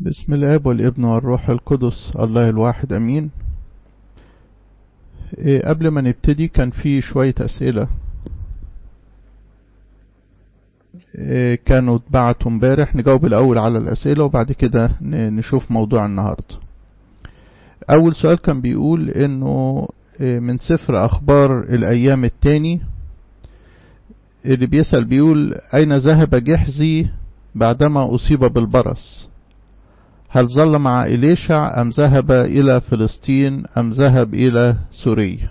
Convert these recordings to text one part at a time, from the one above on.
بسم الاب والابن والروح القدس الله الواحد امين إيه قبل ما نبتدي كان في شوية اسئلة إيه كانوا اتبعتوا امبارح نجاوب الاول على الاسئلة وبعد كده نشوف موضوع النهاردة اول سؤال كان بيقول انه إيه من سفر اخبار الايام التاني اللي بيسأل بيقول اين ذهب جحزي بعدما اصيب بالبرص هل ظل مع إليشع أم ذهب إلى فلسطين أم ذهب إلى سوريا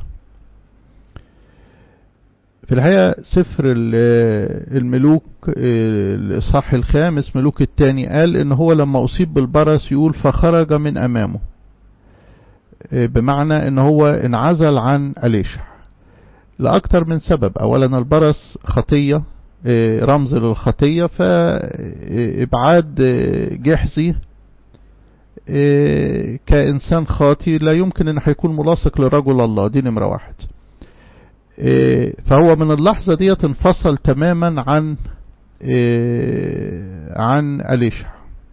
في الحقيقة سفر الملوك الإصحاح الخامس ملوك الثاني قال إن هو لما أصيب بالبرص يقول فخرج من أمامه بمعنى إن هو انعزل عن أليشع لأكثر من سبب أولا البرص خطية رمز للخطية فإبعاد جحزي كإنسان خاطي لا يمكن أن هيكون ملاصق لرجل الله دي نمرة واحد فهو من اللحظة دي انفصل تماما عن عن أليشع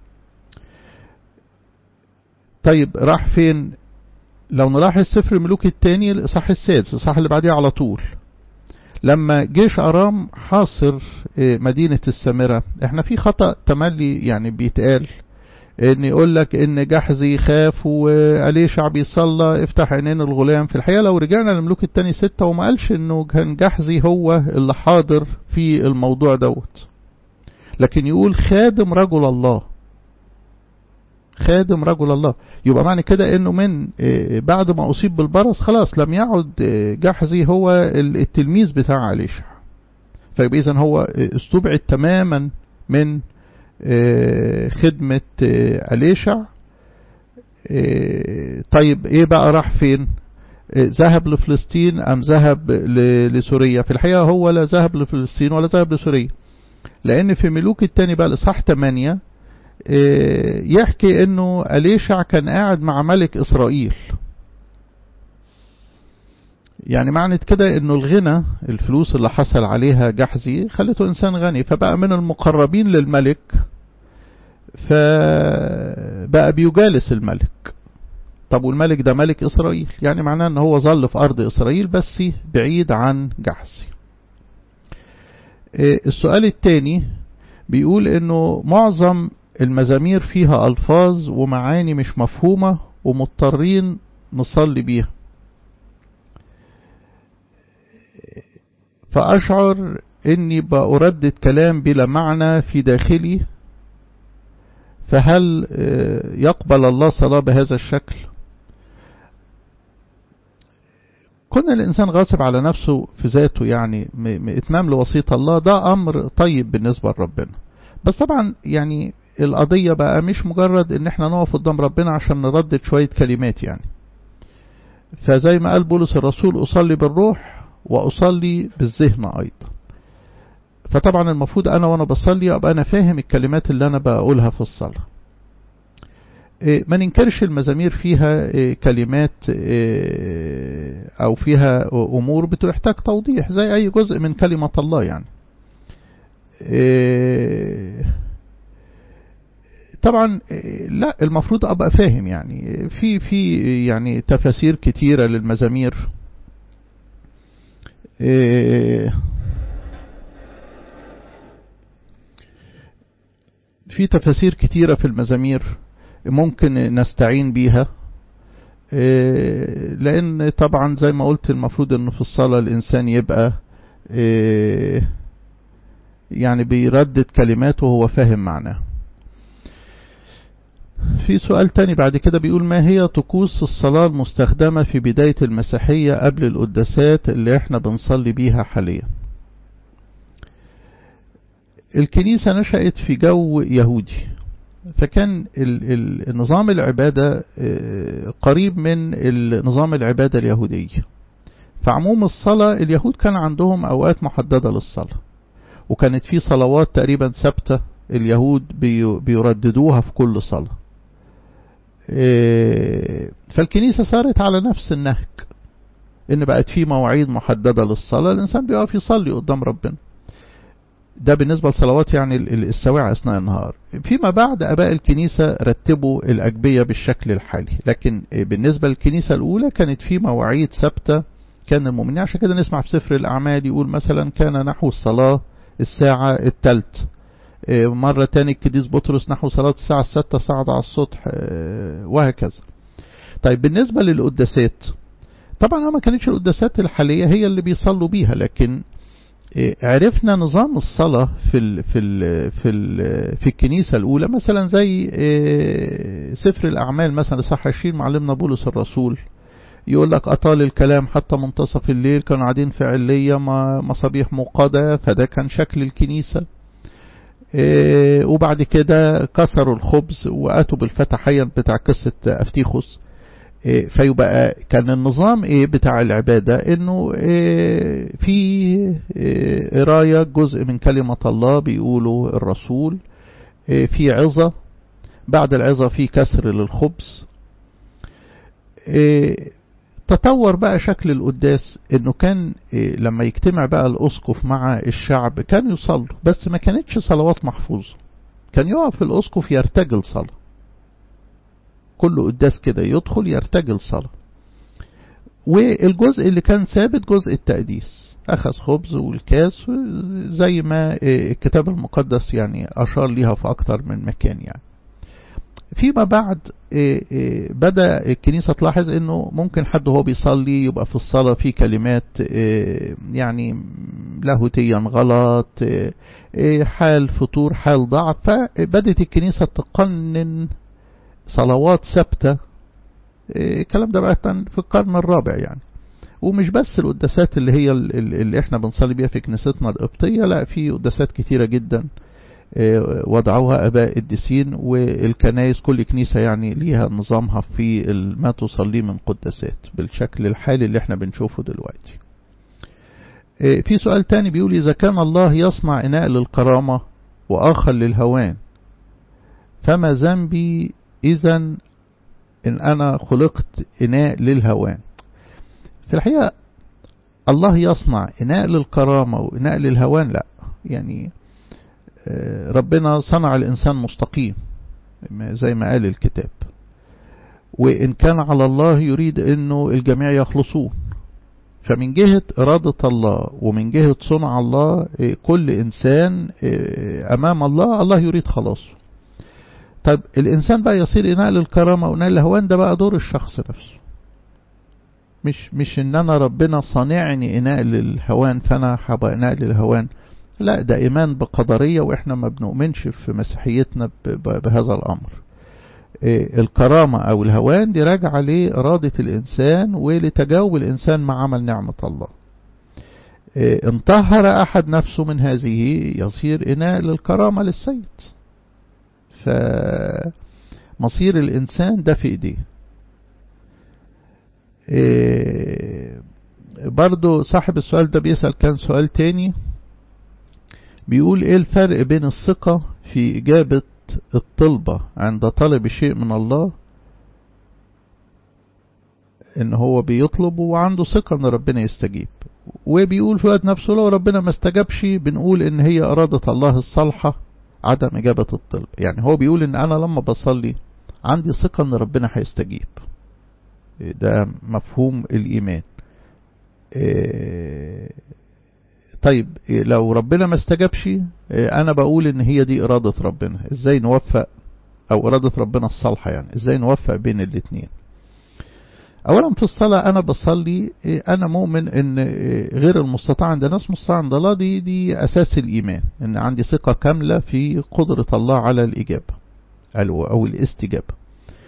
طيب راح فين لو نلاحظ سفر ملوك الثاني الإصحاح السادس الإصحاح اللي بعديه على طول لما جيش أرام حاصر مدينة السامرة احنا في خطأ تملي يعني بيتقال ان يقول لك ان جحزي خاف وأليشع بيصلى افتح عينين الغلام في الحقيقة لو رجعنا لملوك التاني ستة وما قالش انه كان جحزي هو اللي حاضر في الموضوع دوت لكن يقول خادم رجل الله خادم رجل الله يبقى معنى كده انه من بعد ما اصيب بالبرص خلاص لم يعد جحزي هو التلميذ بتاع أليشع فيبقى اذا هو استبعد تماما من خدمة أليشع طيب ايه بقى راح فين ذهب لفلسطين ام ذهب لسوريا في الحقيقة هو لا ذهب لفلسطين ولا ذهب لسوريا لان في ملوك التاني بقى الاصحاح 8 يحكي انه أليشع كان قاعد مع ملك اسرائيل يعني معنى كده انه الغنى الفلوس اللي حصل عليها جحزي خلته انسان غني فبقى من المقربين للملك فبقى بيجالس الملك طب والملك ده ملك اسرائيل يعني معناه ان هو ظل في ارض اسرائيل بس بعيد عن جحزي السؤال الثاني بيقول انه معظم المزامير فيها الفاظ ومعاني مش مفهومة ومضطرين نصلي بيها فأشعر أني بأردد كلام بلا معنى في داخلي فهل يقبل الله صلاة بهذا الشكل كون الإنسان غاصب على نفسه في ذاته يعني إتمام لوصية الله ده أمر طيب بالنسبة لربنا بس طبعا يعني القضية بقى مش مجرد ان احنا نقف قدام ربنا عشان نردد شوية كلمات يعني فزي ما قال بولس الرسول أصلي بالروح وأصلي بالذهن أيضا فطبعا المفروض أنا وأنا بصلي أبقى أنا فاهم الكلمات اللي أنا بقولها في الصلاة ما ننكرش المزامير فيها كلمات أو فيها أمور بتحتاج توضيح زي أي جزء من كلمة الله يعني طبعا لا المفروض ابقى فاهم يعني في في يعني تفاسير كتيره للمزامير في تفاسير كتيره في المزامير ممكن نستعين بيها لان طبعا زي ما قلت المفروض انه في الصلاه الانسان يبقى يعني بيردد كلماته وهو فاهم معناها في سؤال تاني بعد كده بيقول ما هي طقوس الصلاة المستخدمة في بداية المسيحية قبل القداسات اللي احنا بنصلي بيها حاليا الكنيسة نشأت في جو يهودي فكان نظام العبادة قريب من نظام العبادة اليهودية فعموم الصلاة اليهود كان عندهم أوقات محددة للصلاة وكانت في صلوات تقريبا ثابتة اليهود بيرددوها في كل صلاة فالكنيسة صارت على نفس النهج ان بقت في مواعيد محددة للصلاة الانسان بيقف يصلي قدام ربنا ده بالنسبة لصلوات يعني السواعي أثناء النهار فيما بعد أباء الكنيسة رتبوا الأجبية بالشكل الحالي لكن بالنسبة للكنيسة الأولى كانت في مواعيد ثابتة كان المؤمنين عشان كده نسمع في سفر الأعمال يقول مثلا كان نحو الصلاة الساعة الثالث مرة تاني القديس بطرس نحو صلاة الساعة الستة صعد على السطح وهكذا طيب بالنسبة للقداسات طبعا ما كانتش القداسات الحالية هي اللي بيصلوا بيها لكن عرفنا نظام الصلاة في ال في ال في ال في الكنيسة الأولى مثلا زي سفر الأعمال مثلا صح 20 معلمنا بولس الرسول يقول لك أطال الكلام حتى منتصف الليل كانوا قاعدين في علية مصابيح موقدة فده كان شكل الكنيسة وبعد كده كسروا الخبز وأتوا بالفتحية بتاع قصة أفتيخوس فيبقى كان النظام ايه بتاع العبادة انه إيه في إيه قراية جزء من كلمة الله بيقوله الرسول إيه في عظة بعد العظة في كسر للخبز تطور بقى شكل القداس انه كان لما يجتمع بقى الاسقف مع الشعب كان يصلوا بس ما كانتش صلوات محفوظة كان يقف الاسقف يرتجل صلاة كل قداس كده يدخل يرتجل صلاة والجزء اللي كان ثابت جزء التقديس أخذ خبز والكاس زي ما الكتاب المقدس يعني أشار ليها في أكتر من مكان يعني فيما بعد بدأ الكنيسة تلاحظ انه ممكن حد هو بيصلي يبقى في الصلاة في كلمات يعني لاهوتيا غلط حال فطور حال ضعف فبدأت الكنيسة تقنن صلوات ثابتة الكلام ده بقى في القرن الرابع يعني ومش بس القداسات اللي هي اللي احنا بنصلي بيها في كنيستنا القبطية لا في قداسات كتيرة جدا وضعوها اباء الدسين والكنايس كل كنيسة يعني ليها نظامها في ما تصلي من قداسات بالشكل الحالي اللي احنا بنشوفه دلوقتي في سؤال تاني بيقول إذا كان الله يصنع إناء للكرامة وآخر للهوان فما ذنبي إذا إن أنا خلقت إناء للهوان في الحقيقة الله يصنع إناء للكرامة وإناء للهوان لا يعني ربنا صنع الإنسان مستقيم زي ما قال الكتاب وإن كان على الله يريد أنه الجميع يخلصون فمن جهة إرادة الله ومن جهة صنع الله كل إنسان أمام الله الله يريد خلاصه طيب الإنسان بقى يصير إناء للكرامة وإناء للهوان ده بقى دور الشخص نفسه مش مش إن أنا ربنا صانعني إناء للهوان فأنا هبقى إناء للهوان لا ده إيمان بقدرية وإحنا ما بنؤمنش في مسيحيتنا بهذا الأمر الكرامة أو الهوان دي راجعة لإرادة الإنسان ولتجاوب الإنسان مع عمل نعمة الله إن طهر أحد نفسه من هذه يصير إناء للكرامة للسيد فمصير الإنسان ده في إيديه برضو صاحب السؤال ده بيسأل كان سؤال تاني بيقول ايه الفرق بين الثقة في إجابة الطلبة عند طلب شيء من الله ان هو بيطلب وعنده ثقة ان ربنا يستجيب وبيقول في وقت نفسه لو ربنا ما استجابش بنقول ان هي ارادة الله الصالحة عدم اجابة الطلب يعني هو بيقول ان انا لما بصلي عندي ثقة ان ربنا هيستجيب ده مفهوم الايمان طيب لو ربنا ما استجابش انا بقول ان هي دي ارادة ربنا ازاي نوفق او ارادة ربنا الصالحة يعني ازاي نوفق بين الاتنين اولا في الصلاة انا بصلي انا مؤمن ان غير المستطاع عند ناس مستطاع عند الله دي دي اساس الايمان ان عندي ثقة كاملة في قدرة الله على الاجابة او الاستجابة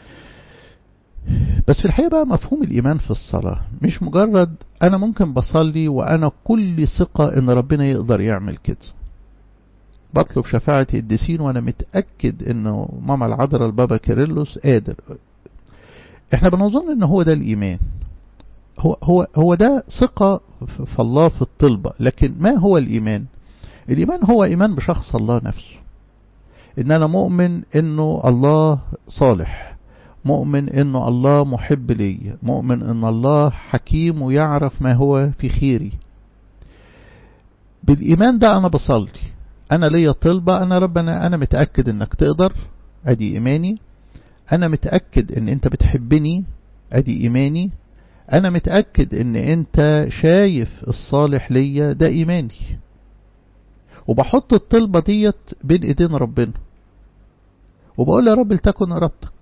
بس في الحقيقة بقى مفهوم الإيمان في الصلاة مش مجرد أنا ممكن بصلي وأنا كل ثقة إن ربنا يقدر يعمل كده بطلب شفاعة الدسين وأنا متأكد إنه ماما العذراء البابا كيرلس قادر إحنا بنظن إن هو ده الإيمان هو هو هو ده ثقة في الله في الطلبة لكن ما هو الإيمان؟ الإيمان هو إيمان بشخص الله نفسه إن أنا مؤمن إنه الله صالح مؤمن ان الله محب لي مؤمن ان الله حكيم ويعرف ما هو في خيري بالإيمان ده أنا بصلي أنا ليا طلبة أنا ربنا أنا متأكد أنك تقدر أدي إيماني أنا متأكد أن أنت بتحبني أدي إيماني أنا متأكد أن أنت شايف الصالح ليا ده إيماني وبحط الطلبة ديت بين إيدين ربنا وبقول يا رب لتكن إرادتك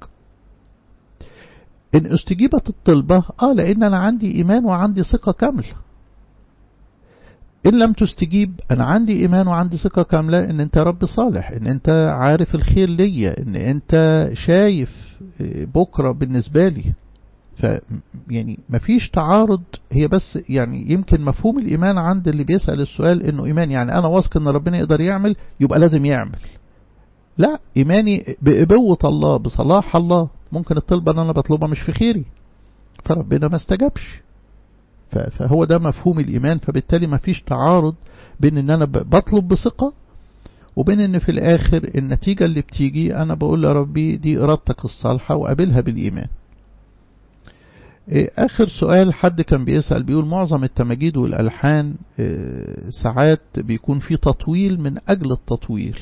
إن استجيبت الطلبة آه لأن أنا عندي إيمان وعندي ثقة كاملة إن لم تستجيب أنا عندي إيمان وعندي ثقة كاملة إن أنت يا رب صالح إن أنت عارف الخير ليا إن أنت شايف بكرة بالنسبة لي ف يعني مفيش تعارض هي بس يعني يمكن مفهوم الإيمان عند اللي بيسأل السؤال إنه إيمان يعني أنا واثق إن ربنا يقدر يعمل يبقى لازم يعمل لا إيماني بقوة الله بصلاح الله ممكن الطلبة اللي أنا بطلبها مش في خيري فربنا ما استجابش فهو ده مفهوم الإيمان فبالتالي ما فيش تعارض بين ان انا بطلب بثقة وبين ان في الاخر النتيجة اللي بتيجي انا بقول يا ربي دي ارادتك الصالحة وقابلها بالايمان اخر سؤال حد كان بيسأل بيقول معظم التماجيد والالحان ساعات بيكون في تطويل من اجل التطويل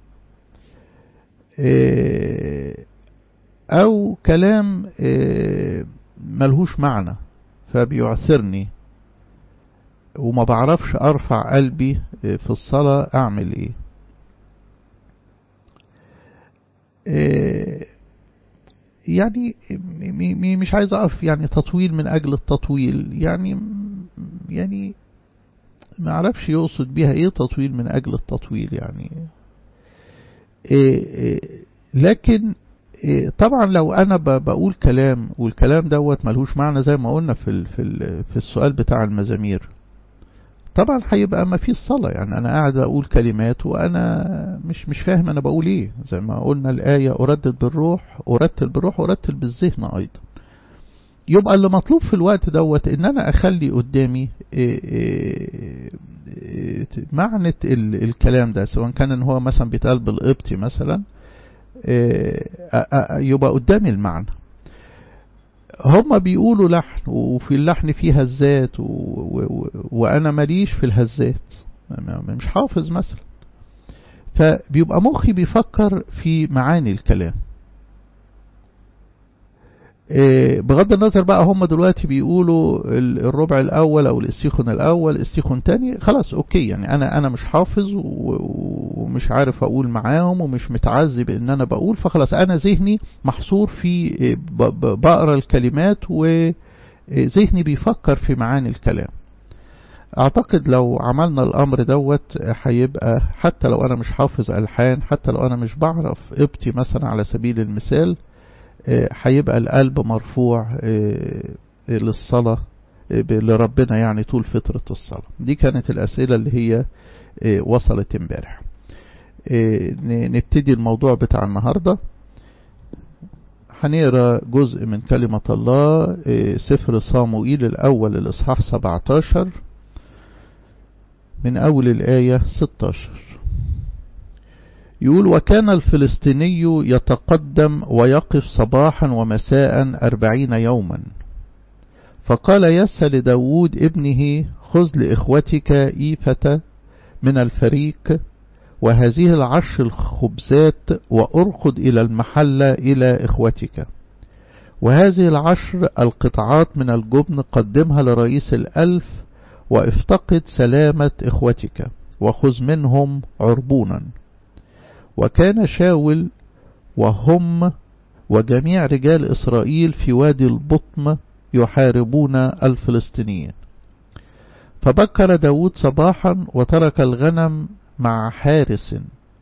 او كلام ملهوش معنى فبيعثرني وما بعرفش ارفع قلبي في الصلاة اعمل ايه يعني مش عايز اقف يعني تطويل من اجل التطويل يعني يعني ما اعرفش يقصد بيها ايه تطويل من اجل التطويل يعني لكن طبعا لو انا بقول كلام والكلام دوت ملهوش معنى زي ما قلنا في في في السؤال بتاع المزامير طبعا هيبقى ما فيش صلاة يعني انا قاعد اقول كلمات وانا مش مش فاهم انا بقول ايه زي ما قلنا الآية اردد بالروح ارتل بالروح ارتل بالذهن ايضا يبقى اللي مطلوب في الوقت دوت ان انا اخلي قدامي معنى الكلام ده سواء كان ان هو مثلا بيتقال بالقبطي مثلا يبقى قدامي المعنى هم بيقولوا لحن وفي اللحن فيه هزات وأنا ماليش في الهزات مش حافظ مثلا فبيبقى مخي بيفكر في معاني الكلام بغض النظر بقى هم دلوقتي بيقولوا الربع الاول او الاستيخون الاول استيخون تاني خلاص اوكي يعني انا انا مش حافظ ومش عارف اقول معاهم ومش متعذب ان انا بقول فخلاص انا ذهني محصور في بقرا الكلمات وذهني بيفكر في معاني الكلام اعتقد لو عملنا الامر دوت هيبقى حتى لو انا مش حافظ الحان حتى لو انا مش بعرف ابتي مثلا على سبيل المثال هيبقى القلب مرفوع للصلاة لربنا يعني طول فترة الصلاة دي كانت الأسئلة اللي هي وصلت امبارح نبتدي الموضوع بتاع النهاردة هنقرا جزء من كلمة الله سفر صاموئيل الأول الإصحاح 17 من أول الآية 16 يقول وكان الفلسطيني يتقدم ويقف صباحا ومساء أربعين يوما فقال يس لداود ابنه خذ لإخوتك إيفة من الفريق وهذه العشر الخبزات وأرقد إلى المحلة إلى إخوتك وهذه العشر القطعات من الجبن قدمها لرئيس الألف وافتقد سلامة إخوتك وخذ منهم عربونا وكان شاول وهم وجميع رجال إسرائيل في وادي البطم يحاربون الفلسطينيين فبكر داود صباحا وترك الغنم مع حارس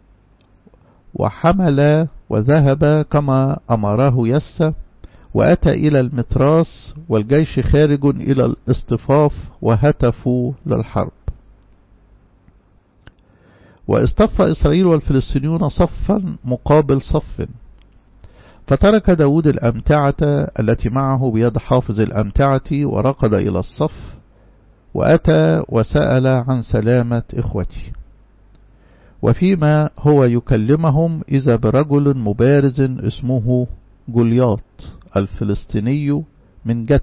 وحمل وذهب كما أمره يسى وأتى إلى المتراس والجيش خارج إلى الاصطفاف وهتفوا للحرب واصطف إسرائيل والفلسطينيون صفا مقابل صف فترك داود الأمتعة التي معه بيد حافظ الأمتعة ورقد إلى الصف وأتى وسأل عن سلامة إخوتي وفيما هو يكلمهم إذا برجل مبارز اسمه جولياط الفلسطيني من جت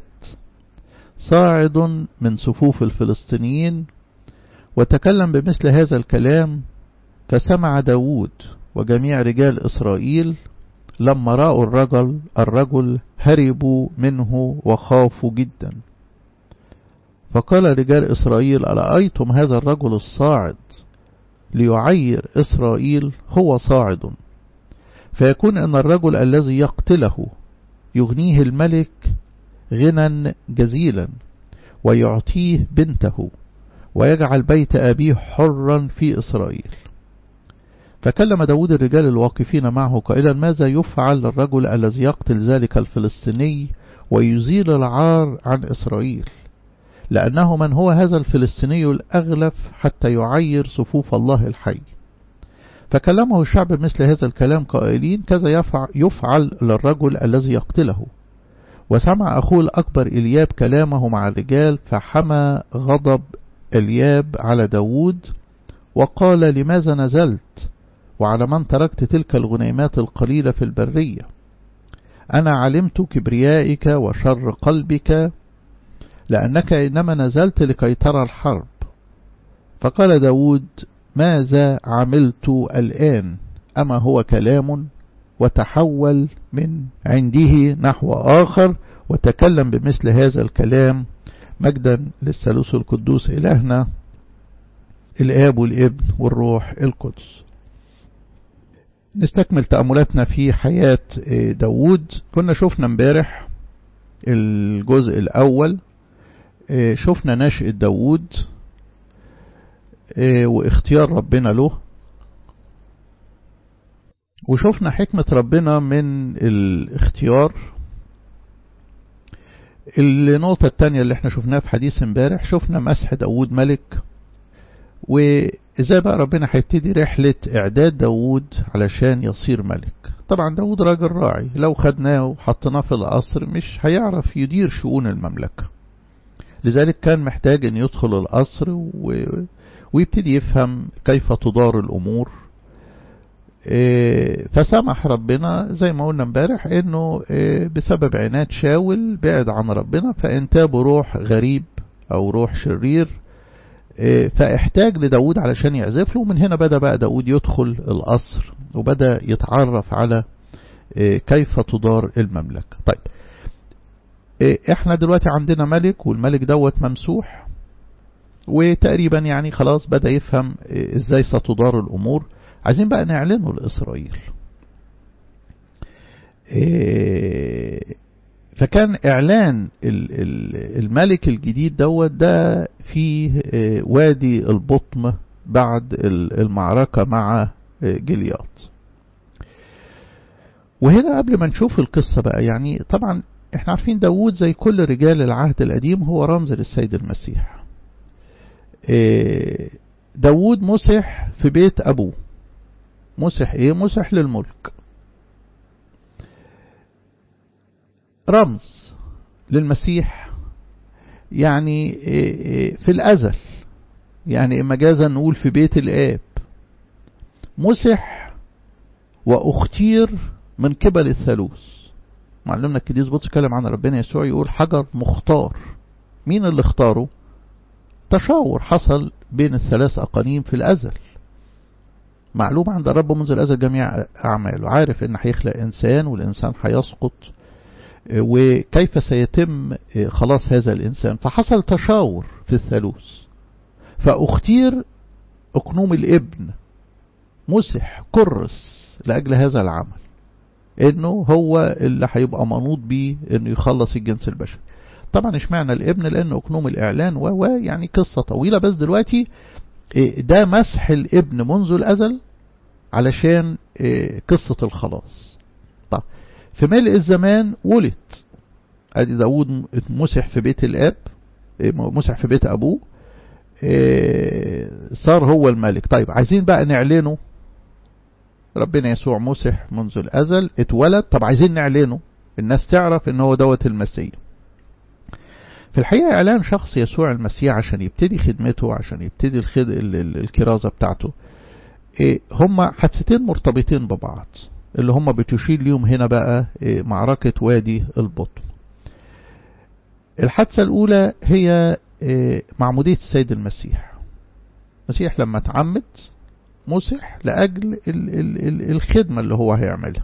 صاعد من صفوف الفلسطينيين وتكلم بمثل هذا الكلام فسمع داود وجميع رجال إسرائيل لما رأوا الرجل الرجل هربوا منه وخافوا جدا فقال رجال إسرائيل أرأيتم هذا الرجل الصاعد ليعير إسرائيل هو صاعد فيكون أن الرجل الذي يقتله يغنيه الملك غنى جزيلا ويعطيه بنته ويجعل بيت أبيه حرا في إسرائيل فكلم داود الرجال الواقفين معه قائلا ماذا يفعل للرجل الذي يقتل ذلك الفلسطيني ويزيل العار عن إسرائيل لأنه من هو هذا الفلسطيني الأغلف حتى يعير صفوف الله الحي فكلمه الشعب مثل هذا الكلام قائلين كذا يفعل للرجل الذي يقتله وسمع أخوه الأكبر إلياب كلامه مع الرجال فحمى غضب إلياب على داود وقال لماذا نزلت وعلى من تركت تلك الغنيمات القليلة في البرية أنا علمت كبريائك وشر قلبك لأنك إنما نزلت لكي ترى الحرب فقال داود ماذا عملت الآن أما هو كلام وتحول من عنده نحو آخر وتكلم بمثل هذا الكلام مجدا للثالوث القدوس إلهنا الآب والابن والروح القدس نستكمل تأملاتنا في حياة داود كنا شفنا امبارح الجزء الأول شفنا نشأة داود واختيار ربنا له وشفنا حكمة ربنا من الاختيار النقطة التانية اللي احنا شفناها في حديث امبارح شفنا مسح داود ملك وازاي بقى ربنا هيبتدي رحلة اعداد داود علشان يصير ملك طبعا داود راجل راعي لو خدناه وحطيناه في القصر مش هيعرف يدير شؤون المملكة لذلك كان محتاج ان يدخل القصر و... ويبتدي يفهم كيف تدار الامور فسمح ربنا زي ما قلنا امبارح انه بسبب عناد شاول بعد عن ربنا فانتابه روح غريب او روح شرير فاحتاج لداود علشان يعزف له ومن هنا بدأ بقى داود يدخل القصر وبدأ يتعرف على كيف تدار المملكة طيب احنا دلوقتي عندنا ملك والملك دوت ممسوح وتقريبا يعني خلاص بدأ يفهم ازاي ستدار الامور عايزين بقى نعلنه لإسرائيل فكان إعلان الملك الجديد دوت ده في وادي البطم بعد المعركة مع جلياط وهنا قبل ما نشوف القصة بقى يعني طبعا احنا عارفين داود زي كل رجال العهد القديم هو رمز للسيد المسيح داود مسح في بيت أبوه مسح ايه مسح للملك رمز للمسيح يعني في الأزل يعني مجازا نقول في بيت الآب مسح واختير من قبل الثالوث معلمنا الكديس بطرس اتكلم عن ربنا يسوع يقول حجر مختار مين اللي اختاره تشاور حصل بين الثلاث أقانيم في الأزل معلوم عند الرب منذ الأزل جميع أعماله عارف إن هيخلق إنسان والإنسان هيسقط وكيف سيتم خلاص هذا الإنسان فحصل تشاور في الثالوث فاختير أقنوم الابن مسح كرس لأجل هذا العمل إنه هو اللي هيبقى منوط بيه إنه يخلص الجنس البشري طبعا اشمعنى الابن لأن أقنوم الإعلان و يعني قصة طويلة بس دلوقتي ده مسح الابن منذ الأزل علشان قصة الخلاص طب في ملء الزمان ولد ادي داود مسح في بيت الاب مسح في بيت ابوه صار هو الملك طيب عايزين بقى نعلنه ربنا يسوع مسح منذ الازل اتولد طب عايزين نعلنه الناس تعرف ان هو دوت المسيح في الحقيقة إعلان شخص يسوع المسيح عشان يبتدي خدمته عشان يبتدي الخد... الكرازة بتاعته إيه هم حادثتين مرتبطين ببعض اللي هم بتشير ليهم هنا بقى إيه معركة وادي البطن الحادثة الأولى هي إيه معمودية السيد المسيح المسيح لما اتعمد مسح لأجل ال ال ال الخدمة اللي هو هيعملها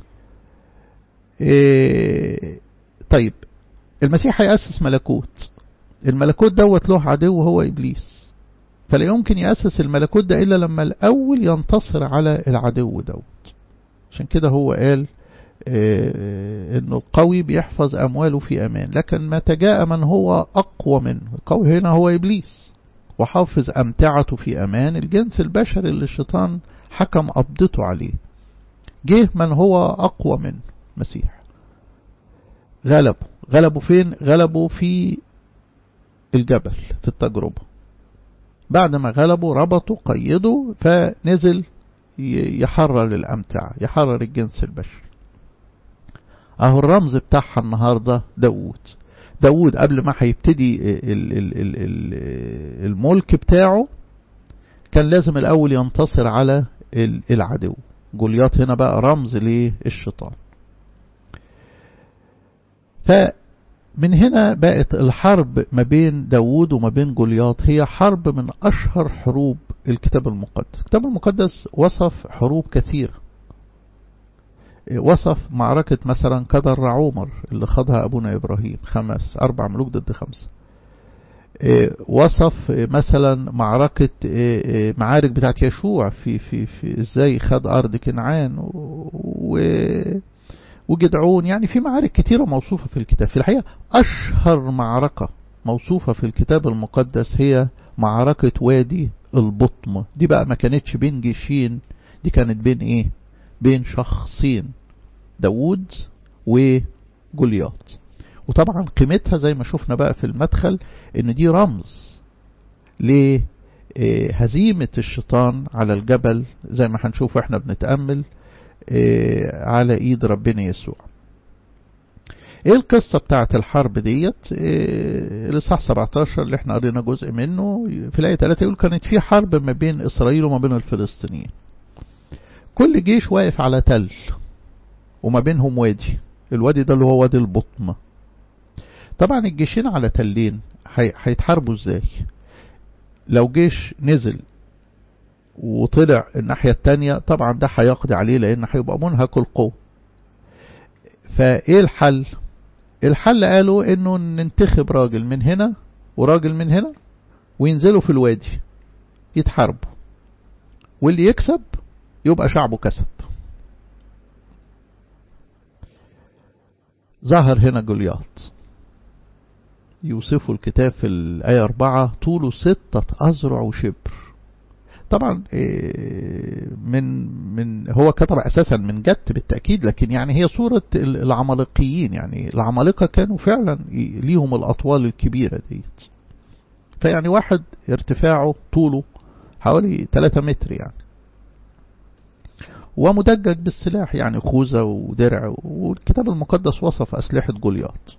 إيه طيب المسيح هيأسس ملكوت الملكوت دوت له عدو هو إبليس فلا يمكن يأسس الملكوت ده إلا لما الأول ينتصر على العدو دوت عشان كده هو قال إيه انه القوي بيحفظ امواله في امان لكن متى جاء من هو اقوى منه القوي هنا هو ابليس وحافظ امتعته في امان الجنس البشري اللي الشيطان حكم قبضته عليه جه من هو اقوى منه مسيح غلبه غلبه فين غلبه في الجبل في التجربة بعد ما غلبه ربطه قيده فنزل يحرر الأمتعة يحرر الجنس البشري اهو الرمز بتاعها النهاردة داود داود قبل ما هيبتدي الملك بتاعه كان لازم الأول ينتصر على العدو جوليات هنا بقى رمز للشيطان فمن هنا بقت الحرب ما بين داود وما بين جوليات هي حرب من أشهر حروب الكتاب المقدس الكتاب المقدس وصف حروب كثيرة وصف معركة مثلا كدر عمر اللي خاضها أبونا إبراهيم خمس أربع ملوك ضد خمسة وصف مثلا معركة معارك بتاعت يشوع في في في ازاي خد أرض كنعان و وجدعون يعني في معارك كتيرة موصوفة في الكتاب في الحقيقة أشهر معركة موصوفة في الكتاب المقدس هي معركة وادي البطم دي بقى ما كانتش بين جيشين دي كانت بين ايه بين شخصين داود وجوليات وطبعا قيمتها زي ما شفنا بقى في المدخل ان دي رمز لهزيمة الشيطان على الجبل زي ما هنشوف واحنا بنتأمل على ايد ربنا يسوع ايه القصة بتاعت الحرب ديت إيه الاصحاح 17 اللي احنا قرينا جزء منه في الآية 3 يقول كانت في حرب ما بين اسرائيل وما بين الفلسطينيين كل جيش واقف على تل وما بينهم وادي الوادي ده اللي هو وادي البطمة طبعا الجيشين على تلين هيتحاربوا ازاي لو جيش نزل وطلع الناحية التانية طبعا ده هيقضي عليه لان هيبقى منهك القوة فايه الحل الحل قالوا انه ننتخب راجل من هنا وراجل من هنا وينزلوا في الوادي يتحاربوا واللي يكسب يبقى شعبه كسب ظهر هنا جولياط يوصفه الكتاب في الآية أربعة طوله ستة أذرع وشبر طبعا من من هو كتب أساسا من جت بالتأكيد لكن يعني هي صورة العمالقيين يعني العمالقة كانوا فعلا ليهم الأطوال الكبيرة ديت فيعني واحد ارتفاعه طوله حوالي 3 متر يعني ومدجج بالسلاح يعني خوذة ودرع والكتاب المقدس وصف أسلحة جولياط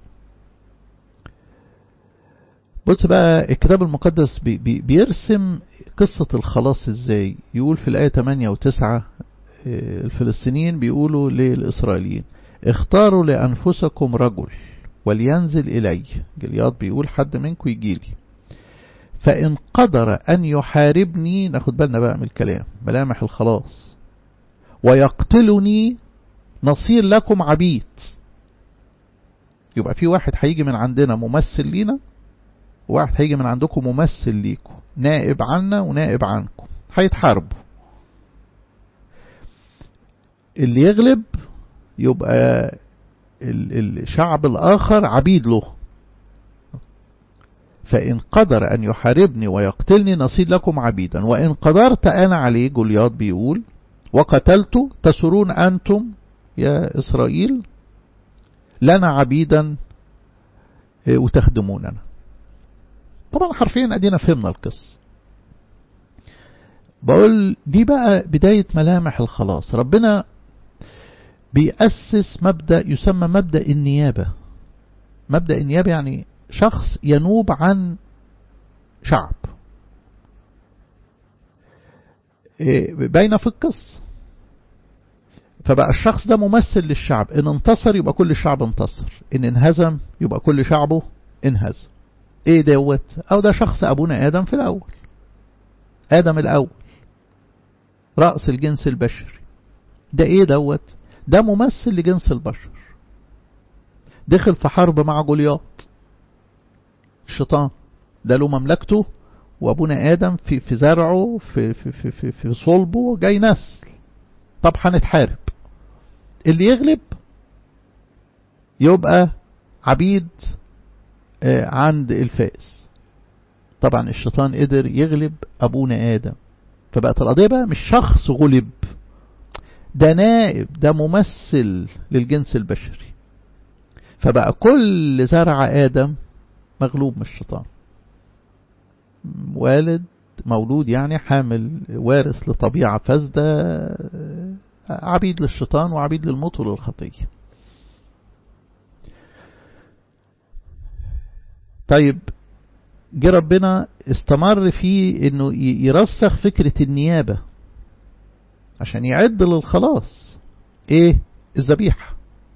بص بقى الكتاب المقدس بي بي بيرسم قصة الخلاص ازاي يقول في الآية 8 و9 الفلسطينيين بيقولوا للإسرائيليين اختاروا لأنفسكم رجل ولينزل إلي جلياط بيقول حد منكم يجيلي فإن قدر أن يحاربني ناخد بالنا بقى من الكلام ملامح الخلاص ويقتلني نصير لكم عبيد يبقى في واحد هيجي من عندنا ممثل لينا وواحد هيجي من عندكم ممثل ليكم نائب عنا ونائب عنكم هيتحاربوا اللي يغلب يبقى الشعب الآخر عبيد له فإن قدر أن يحاربني ويقتلني نصير لكم عبيدا وإن قدرت أنا عليه جولياط بيقول وقتلت تسرون أنتم يا إسرائيل لنا عبيدا وتخدموننا طبعا حرفيا أدينا فهمنا القصة بقول دي بقى بداية ملامح الخلاص ربنا بيأسس مبدأ يسمى مبدأ النيابة مبدأ النيابة يعني شخص ينوب عن شعب باينة في القصة فبقى الشخص ده ممثل للشعب ان انتصر يبقى كل الشعب انتصر ان انهزم يبقى كل شعبه انهزم ايه دوت او ده شخص ابونا ادم في الاول ادم الاول رأس الجنس البشري ده ايه دوت ده ممثل لجنس البشر دخل في حرب مع جولياط الشيطان ده له مملكته وابونا ادم في في زرعه في في في في, في صلبه جاي نسل طب هنتحارب اللي يغلب يبقى عبيد عند الفائز طبعا الشيطان قدر يغلب ابونا ادم فبقت القضيه بقى مش شخص غلب ده نائب ده ممثل للجنس البشري فبقى كل زرع آدم مغلوب من الشيطان والد مولود يعني حامل وارث لطبيعة فاسدة عبيد للشيطان وعبيد للموت وللخطية طيب جه ربنا استمر في انه يرسخ فكرة النيابة عشان يعد للخلاص ايه الذبيحة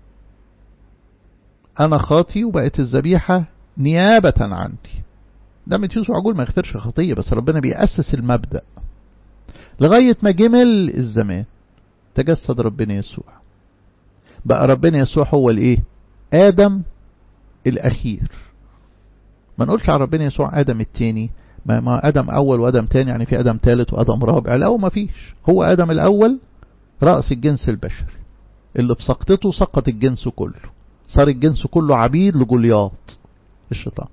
انا خاطي وبقت الذبيحة نيابة عني ده من يسوع عجول ما يغفرش خطية بس ربنا بيأسس المبدأ لغاية ما جمل الزمان تجسد ربنا يسوع بقى ربنا يسوع هو الايه آدم الأخير ما نقولش على ربنا يسوع آدم التاني ما, ما آدم أول وآدم تاني يعني في آدم تالت وآدم رابع لا ما فيش هو آدم الأول رأس الجنس البشري اللي بسقطته سقط الجنس كله صار الجنس كله عبيد لجولياط الشيطان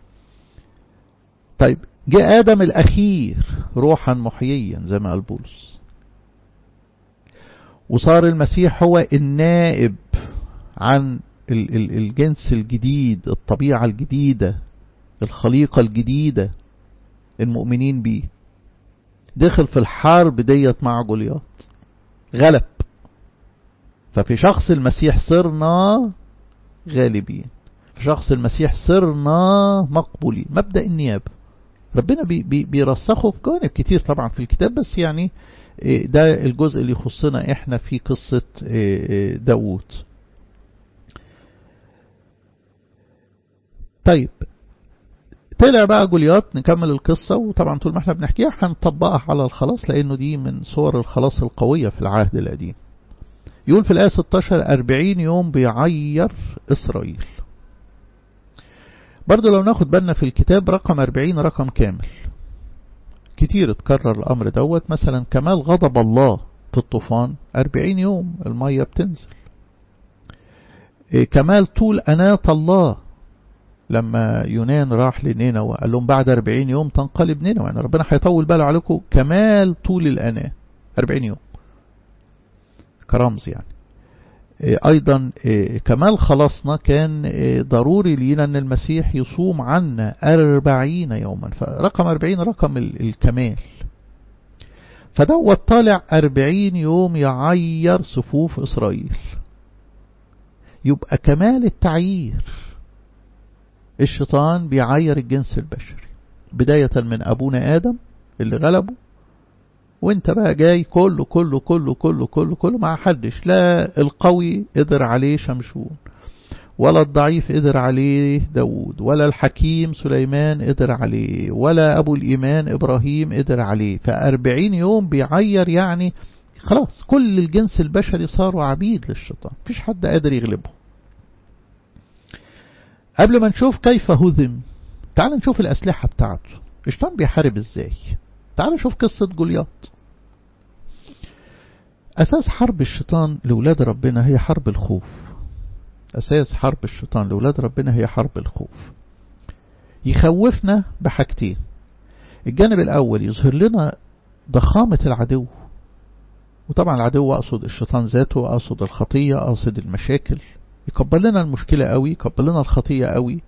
طيب جاء آدم الأخير روحا محييا زي ما قال بولس وصار المسيح هو النائب عن الجنس الجديد الطبيعة الجديدة الخليقة الجديدة المؤمنين بيه دخل في الحرب ديت مع جولياط غلب ففي شخص المسيح صرنا غالبين في شخص المسيح صرنا مقبولين مبدأ النيابة ربنا بي بي بيرسخه في جوانب كتير طبعا في الكتاب بس يعني ده الجزء اللي يخصنا احنا في قصة داوود طيب طلع بقى جولياط نكمل القصة وطبعا طول ما احنا بنحكيها هنطبقها على الخلاص لأنه دي من صور الخلاص القوية في العهد القديم يقول في الآية 16 أربعين يوم بيعير إسرائيل برضو لو ناخد بالنا في الكتاب رقم 40 رقم كامل كتير اتكرر الأمر دوت مثلا كمال غضب الله في الطوفان 40 يوم المية بتنزل كمال طول أناة الله لما يونان راح لنينوى وقال لهم بعد 40 يوم تنقلب نينوى يعني ربنا هيطول باله عليكم كمال طول الأناة 40 يوم كرمز يعني أيضا كمال خلاصنا كان ضروري لينا أن المسيح يصوم عنا أربعين يوما فرقم أربعين رقم الكمال فدوت طالع أربعين يوم يعير صفوف إسرائيل يبقى كمال التعيير الشيطان بيعير الجنس البشري بداية من أبونا آدم اللي غلبه وانت بقى جاي كله كله كله كله كله كله ما حدش لا القوي قدر عليه شمشون ولا الضعيف قدر عليه داود ولا الحكيم سليمان قدر عليه ولا أبو الإيمان إبراهيم قدر عليه فأربعين يوم بيعير يعني خلاص كل الجنس البشري صاروا عبيد للشيطان مفيش حد قادر يغلبه قبل ما نشوف كيف هزم تعال نشوف الأسلحة بتاعته الشيطان بيحارب ازاي تعال نشوف قصة جولياط أساس حرب الشيطان لولاد ربنا هي حرب الخوف أساس حرب الشيطان لولاد ربنا هي حرب الخوف يخوفنا بحاجتين الجانب الأول يظهر لنا ضخامة العدو وطبعا العدو أقصد الشيطان ذاته أقصد الخطية أقصد المشاكل يكبر لنا المشكلة قوي يكبر لنا الخطية قوي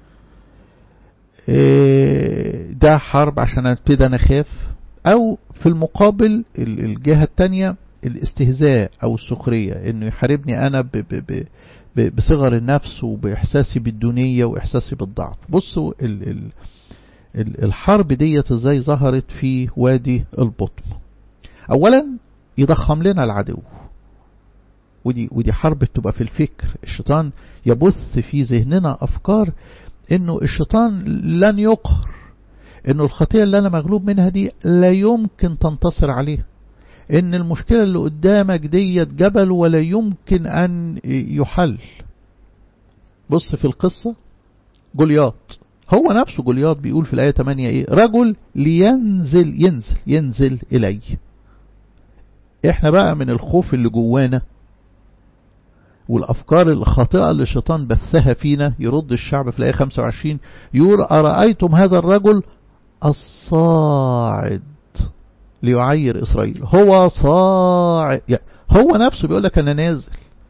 ده حرب عشان ابتدي انا اخاف او في المقابل الجهة التانية الاستهزاء او السخرية انه يحاربني انا ب ب ب بصغر النفس وباحساسي بالدونية واحساسي بالضعف بصوا ال ال ال الحرب ديت ازاي ظهرت في وادي البطن اولا يضخم لنا العدو ودي ودي حرب بتبقى في الفكر الشيطان يبث في ذهننا افكار انه الشيطان لن يقهر انه الخطية اللي انا مغلوب منها دي لا يمكن تنتصر عليها ان المشكلة اللي قدامك ديت جبل ولا يمكن ان يحل بص في القصة جولياط هو نفسه جولياط بيقول في الآية 8 ايه رجل لينزل ينزل ينزل إلي احنا بقى من الخوف اللي جوانا والأفكار الخاطئة اللي الشيطان بثها فينا يرد الشعب في الآية 25 يقول أرأيتم هذا الرجل الصاعد ليعير إسرائيل هو صاعد يعني هو نفسه بيقول لك أنا نازل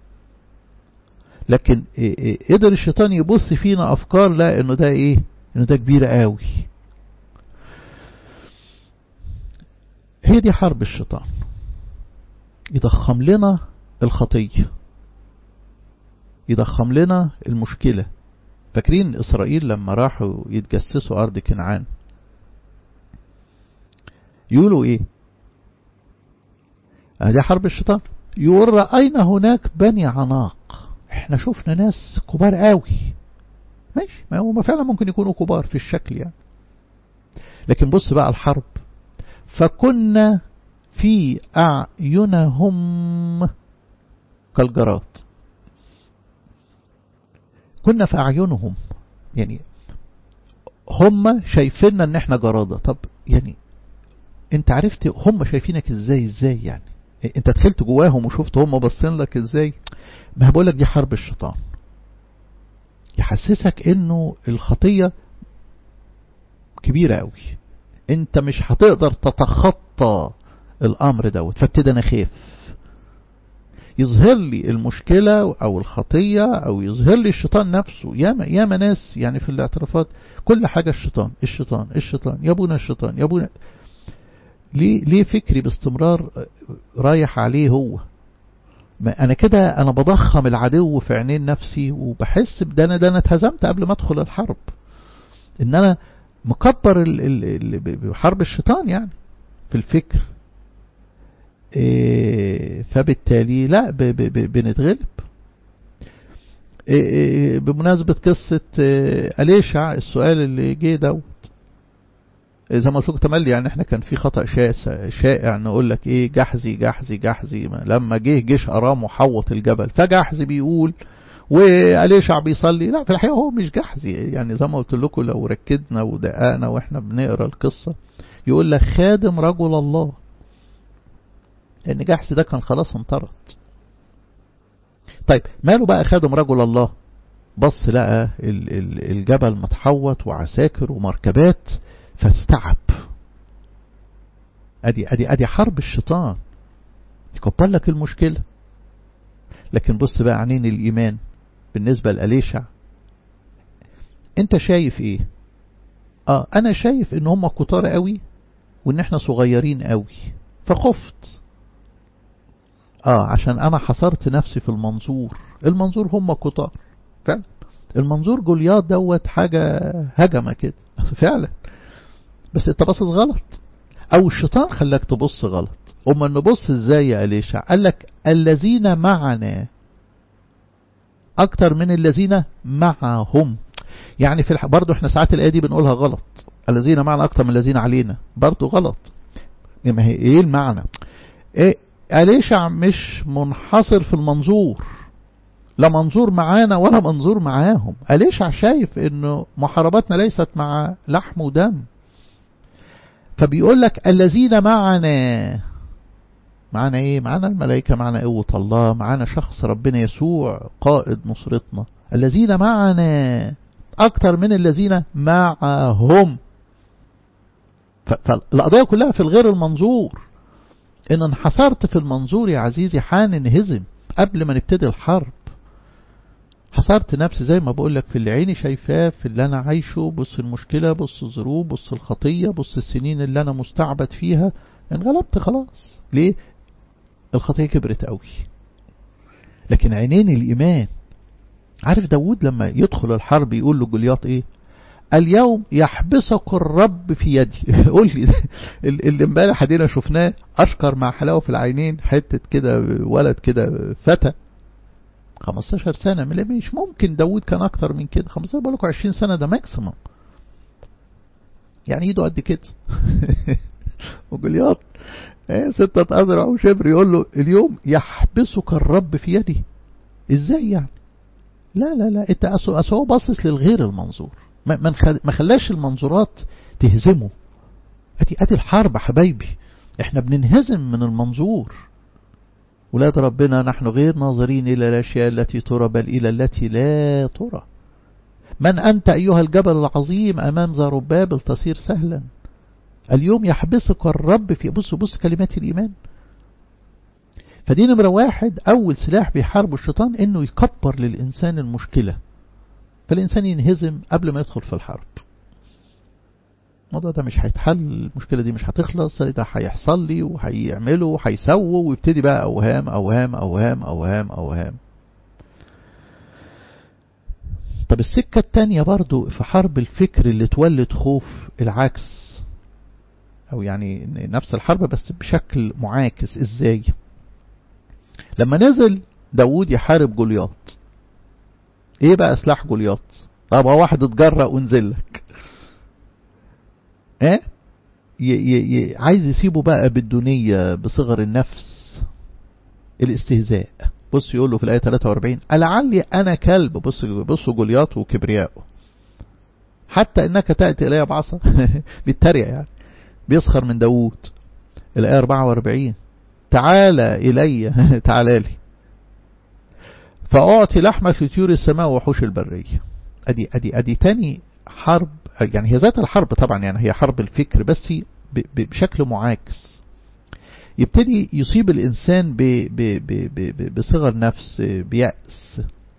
لكن قدر الشيطان يبث فينا أفكار لا إنه ده إيه إنه ده كبير قوي هي دي حرب الشيطان يضخم لنا الخطية يضخم لنا المشكلة فاكرين إسرائيل لما راحوا يتجسسوا أرض كنعان يقولوا إيه هذه حرب الشيطان يقول رأينا هناك بني عناق احنا شفنا ناس كبار قوي ماشي ما هم فعلا ممكن يكونوا كبار في الشكل يعني لكن بص بقى الحرب فكنا في أعينهم كالجراد كنا في أعينهم يعني هم شايفيننا ان احنا جرادة طب يعني انت عرفت هم شايفينك ازاي ازاي يعني انت دخلت جواهم وشفت هم باصين لك ازاي ما بقول لك دي حرب الشيطان يحسسك انه الخطية كبيرة قوي انت مش هتقدر تتخطى الامر دوت فابتدي انا خاف يظهر لي المشكلة او الخطية او يظهر لي الشيطان نفسه ياما ياما ناس يعني في الاعترافات كل حاجة الشيطان الشيطان الشيطان يا ابونا الشيطان يا ابونا ليه ليه فكري باستمرار رايح عليه هو ما انا كده انا بضخم العدو في عينين نفسي وبحس بده انا ده انا اتهزمت قبل ما ادخل الحرب ان انا مكبر ال ال حرب الشيطان يعني في الفكر إيه فبالتالي لا ب ب ب بنتغلب إيه بمناسبة قصة إيه أليشع السؤال اللي جه دوت زي ما قلت لكم تملي يعني احنا كان في خطأ شائع نقول لك ايه جحزي جحزي جحزي لما جه جيش ارام وحوط الجبل فجحزي بيقول وأليشع بيصلي لا في الحقيقة هو مش جحزي يعني زي ما قلت لكم لو ركزنا ودققنا واحنا بنقرا القصة يقول لك خادم رجل الله ان جحزي ده كان خلاص انطرد طيب ماله بقى خادم رجل الله بص لقى الجبل متحوط وعساكر ومركبات فاستعب ادي ادي ادي حرب الشيطان يكبر لك المشكله لكن بص بقى عنين الايمان بالنسبه لأليشع انت شايف ايه اه انا شايف ان هم كتار قوي وان احنا صغيرين قوي فخفت اه عشان انا حصرت نفسي في المنظور المنظور هم كتار فعلا المنظور جولياط دوت حاجة هجمة كده فعلا بس انت باصص غلط او الشيطان خلاك تبص غلط اما نبص ازاي يا أليشع قال لك الذين معنا اكتر من الذين معهم يعني في الح... برضو احنا ساعات الايه دي بنقولها غلط الذين معنا اكتر من الذين علينا برضو غلط ما هي ايه المعنى ايه أليشع مش منحصر في المنظور لا منظور معانا ولا منظور معاهم أليشع شايف انه محارباتنا ليست مع لحم ودم فبيقول لك الذين معنا معنا ايه معنا الملائكة معنا قوة الله معنا شخص ربنا يسوع قائد نصرتنا الذين معنا اكتر من الذين معهم فالقضية كلها في الغير المنظور ان انحصرت في المنظور يا عزيزي حاننهزم قبل ما نبتدي الحرب حصرت نفسي زي ما بقول لك في اللي عيني شايفاه في اللي انا عايشه بص المشكلة بص الظروف بص الخطية بص السنين اللي انا مستعبد فيها انغلبت خلاص ليه الخطية كبرت قوي لكن عينين الايمان عارف داود لما يدخل الحرب يقول له جولياط ايه اليوم يحبسك الرب في يدي قول لي اللي امبارح ادينا شفناه اشكر مع حلاوه في العينين حته كده ولد كده فتى 15 سنة مش ممكن داود كان أكتر من كده 15 بقول لكم 20 سنة ده ماكسيمم يعني ايده قد كده وجولياط ايه ستة أزرع وشبر يقول له اليوم يحبسك الرب في يدي ازاي يعني لا لا لا انت اصل هو باصص للغير المنظور ما ما خلاش المنظورات تهزمه ادي ادي الحرب حبايبي احنا بننهزم من المنظور ولاد ربنا نحن غير ناظرين إلى الأشياء التي ترى بل إلى التي لا ترى من أنت أيها الجبل العظيم أمام زربابل تصير سهلا اليوم يحبسك الرب في بص بص كلمات الإيمان فدي نمرة واحد أول سلاح بيحارب الشيطان إنه يكبر للإنسان المشكلة فالإنسان ينهزم قبل ما يدخل في الحرب الموضوع ده مش هيتحل المشكلة دي مش هتخلص ده هيحصل لي وهيعمله وهيسووا ويبتدي بقى أوهام أوهام أوهام أوهام أوهام طب السكة التانية برضو في حرب الفكر اللي تولد خوف العكس أو يعني نفس الحرب بس بشكل معاكس إزاي لما نزل داود يحارب جولياط ايه بقى سلاح جولياط طب هو واحد اتجرأ ونزل لك ايه عايز يسيبه بقى بالدنية بصغر النفس الاستهزاء بص يقول له في الآية 43 ألعلي أنا كلب بص بصوا جولياط وكبرياءه حتى إنك تأتي إلي بعصا بيتريق يعني بيسخر من داوود الآية 44 تعالى إلي تعالى لي فأعطي لحمك لطيور السماء وحوش البرية أدي أدي أدي تاني حرب يعني هي ذات الحرب طبعا يعني هي حرب الفكر بس بشكل معاكس يبتدي يصيب الإنسان بصغر نفس بيأس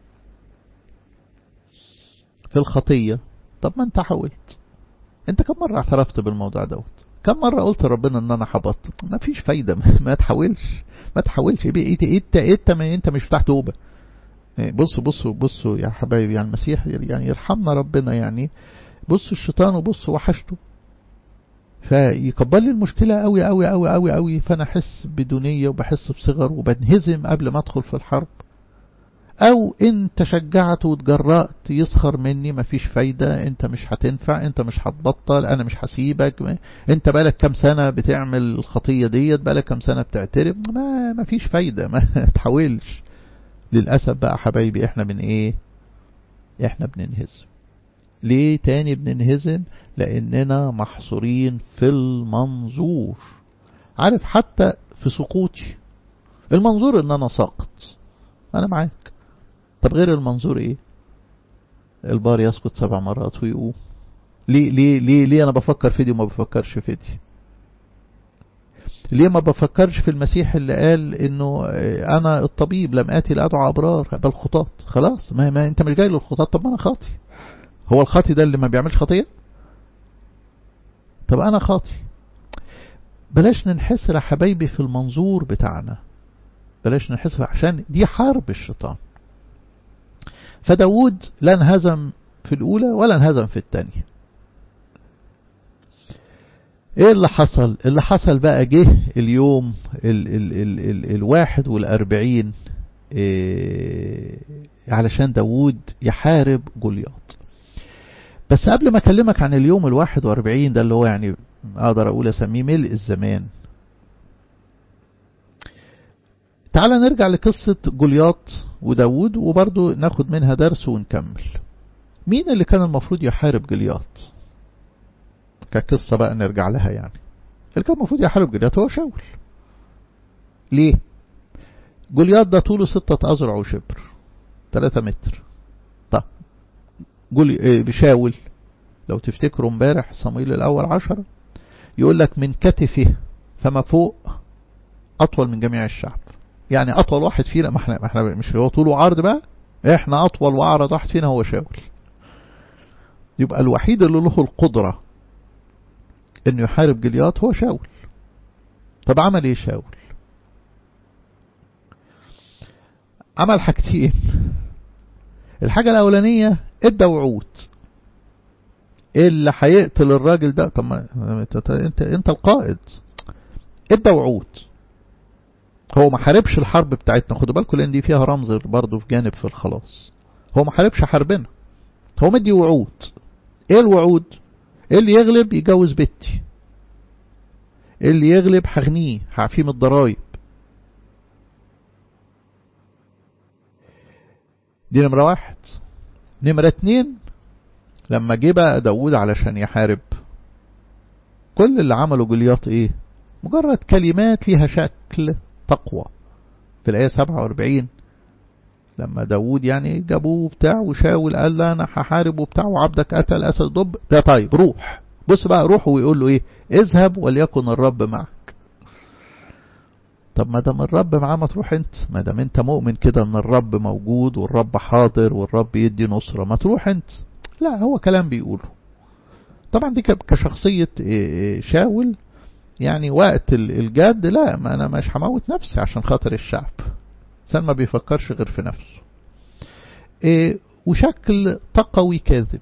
في الخطية طب ما انت حاولت انت كم مرة اعترفت بالموضوع دوت كم مرة قلت لربنا ان انا حبطت ما فيش فايدة ما تحاولش ما تحاولش انت انت انت, انت مش بتاع توبة بصوا بصوا بصوا يا حبايبي يعني المسيح يعني يرحمنا ربنا يعني بصوا الشيطان وبصوا وحشته فيكبر لي المشكلة قوي قوي قوي قوي قوي فانا احس بدونية وبحس بصغر وبنهزم قبل ما ادخل في الحرب او ان تشجعت وتجرأت يسخر مني مفيش فايدة انت مش هتنفع انت مش هتبطل انا مش هسيبك انت بقالك كام سنة بتعمل الخطية ديت بقالك كام سنة بتعترف ما مفيش فايدة ما تحاولش للأسف بقى حبايبي احنا من ايه احنا بننهزم ليه تاني بننهزم لاننا محصورين في المنظور عارف حتى في سقوطي المنظور ان انا ساقط انا معاك طب غير المنظور ايه البار يسقط سبع مرات ويقوم ليه ليه ليه ليه انا بفكر في دي وما بفكرش في دي ليه ما بفكرش في المسيح اللي قال انه انا الطبيب لم اتي لادعو ابرار بل خطاط خلاص ما, ما انت مش جاي للخطاط طب ما انا خاطي هو الخاطي ده اللي ما بيعملش خطيه طب انا خاطي بلاش ننحسر يا حبايبي في المنظور بتاعنا بلاش ننحسر عشان دي حرب الشيطان فداود لا انهزم في الأولى ولا انهزم في الثانية ايه اللي حصل اللي حصل بقى جه اليوم ال ال ال ال الواحد والاربعين إيه علشان داود يحارب جولياط بس قبل ما اكلمك عن اليوم الواحد واربعين ده اللي هو يعني اقدر اقول اسميه ملء الزمان تعال نرجع لقصة جولياط وداود وبرضو ناخد منها درس ونكمل مين اللي كان المفروض يحارب جولياط كقصة بقى نرجع لها يعني اللي كان المفروض يحارب جولياط هو شاول ليه جولياط ده طوله ستة أذرع وشبر ثلاثة متر طب جولي بشاول لو تفتكروا امبارح صمويل الأول عشرة يقول لك من كتفه فما فوق أطول من جميع الشعب يعني أطول واحد فينا ما احنا, ما احنا مش هو طوله عرض بقى احنا أطول وأعرض واحد فينا هو شاول يبقى الوحيد اللي له القدرة انه يحارب جليات هو شاول طب عمل ايه شاول عمل حاجتين الحاجة الأولانية ادى وعود اللي هيقتل الراجل ده طب ما انت انت, انت القائد ادى وعود هو ما حاربش الحرب بتاعتنا خدوا بالكم لان دي فيها رمز برضه في جانب في الخلاص هو ما حاربش حربنا هو مدي وعود ايه الوعود اللي يغلب يجوز بنتي اللي يغلب هغنيه هعفيه من الضرايب دي نمرة واحد نمرة اتنين لما جه بقى داود علشان يحارب كل اللي عمله جلياط ايه مجرد كلمات ليها شكل تقوى في الآية 47 لما داود يعني جابوه بتاع وشاول قال له انا هحارب وبتاع وعبدك قتل اسد دب ده طيب روح بص بقى روح ويقول له ايه اذهب وليكن الرب معك طب ما دام الرب معاه ما تروح انت ما دام انت مؤمن كده ان الرب موجود والرب حاضر والرب يدي نصرة ما تروح انت لا هو كلام بيقوله طبعا دي كشخصية شاول يعني وقت الجد لا ما انا مش هموت نفسي عشان خاطر الشعب الانسان ما بيفكرش غير في نفسه إيه وشكل تقوي كاذب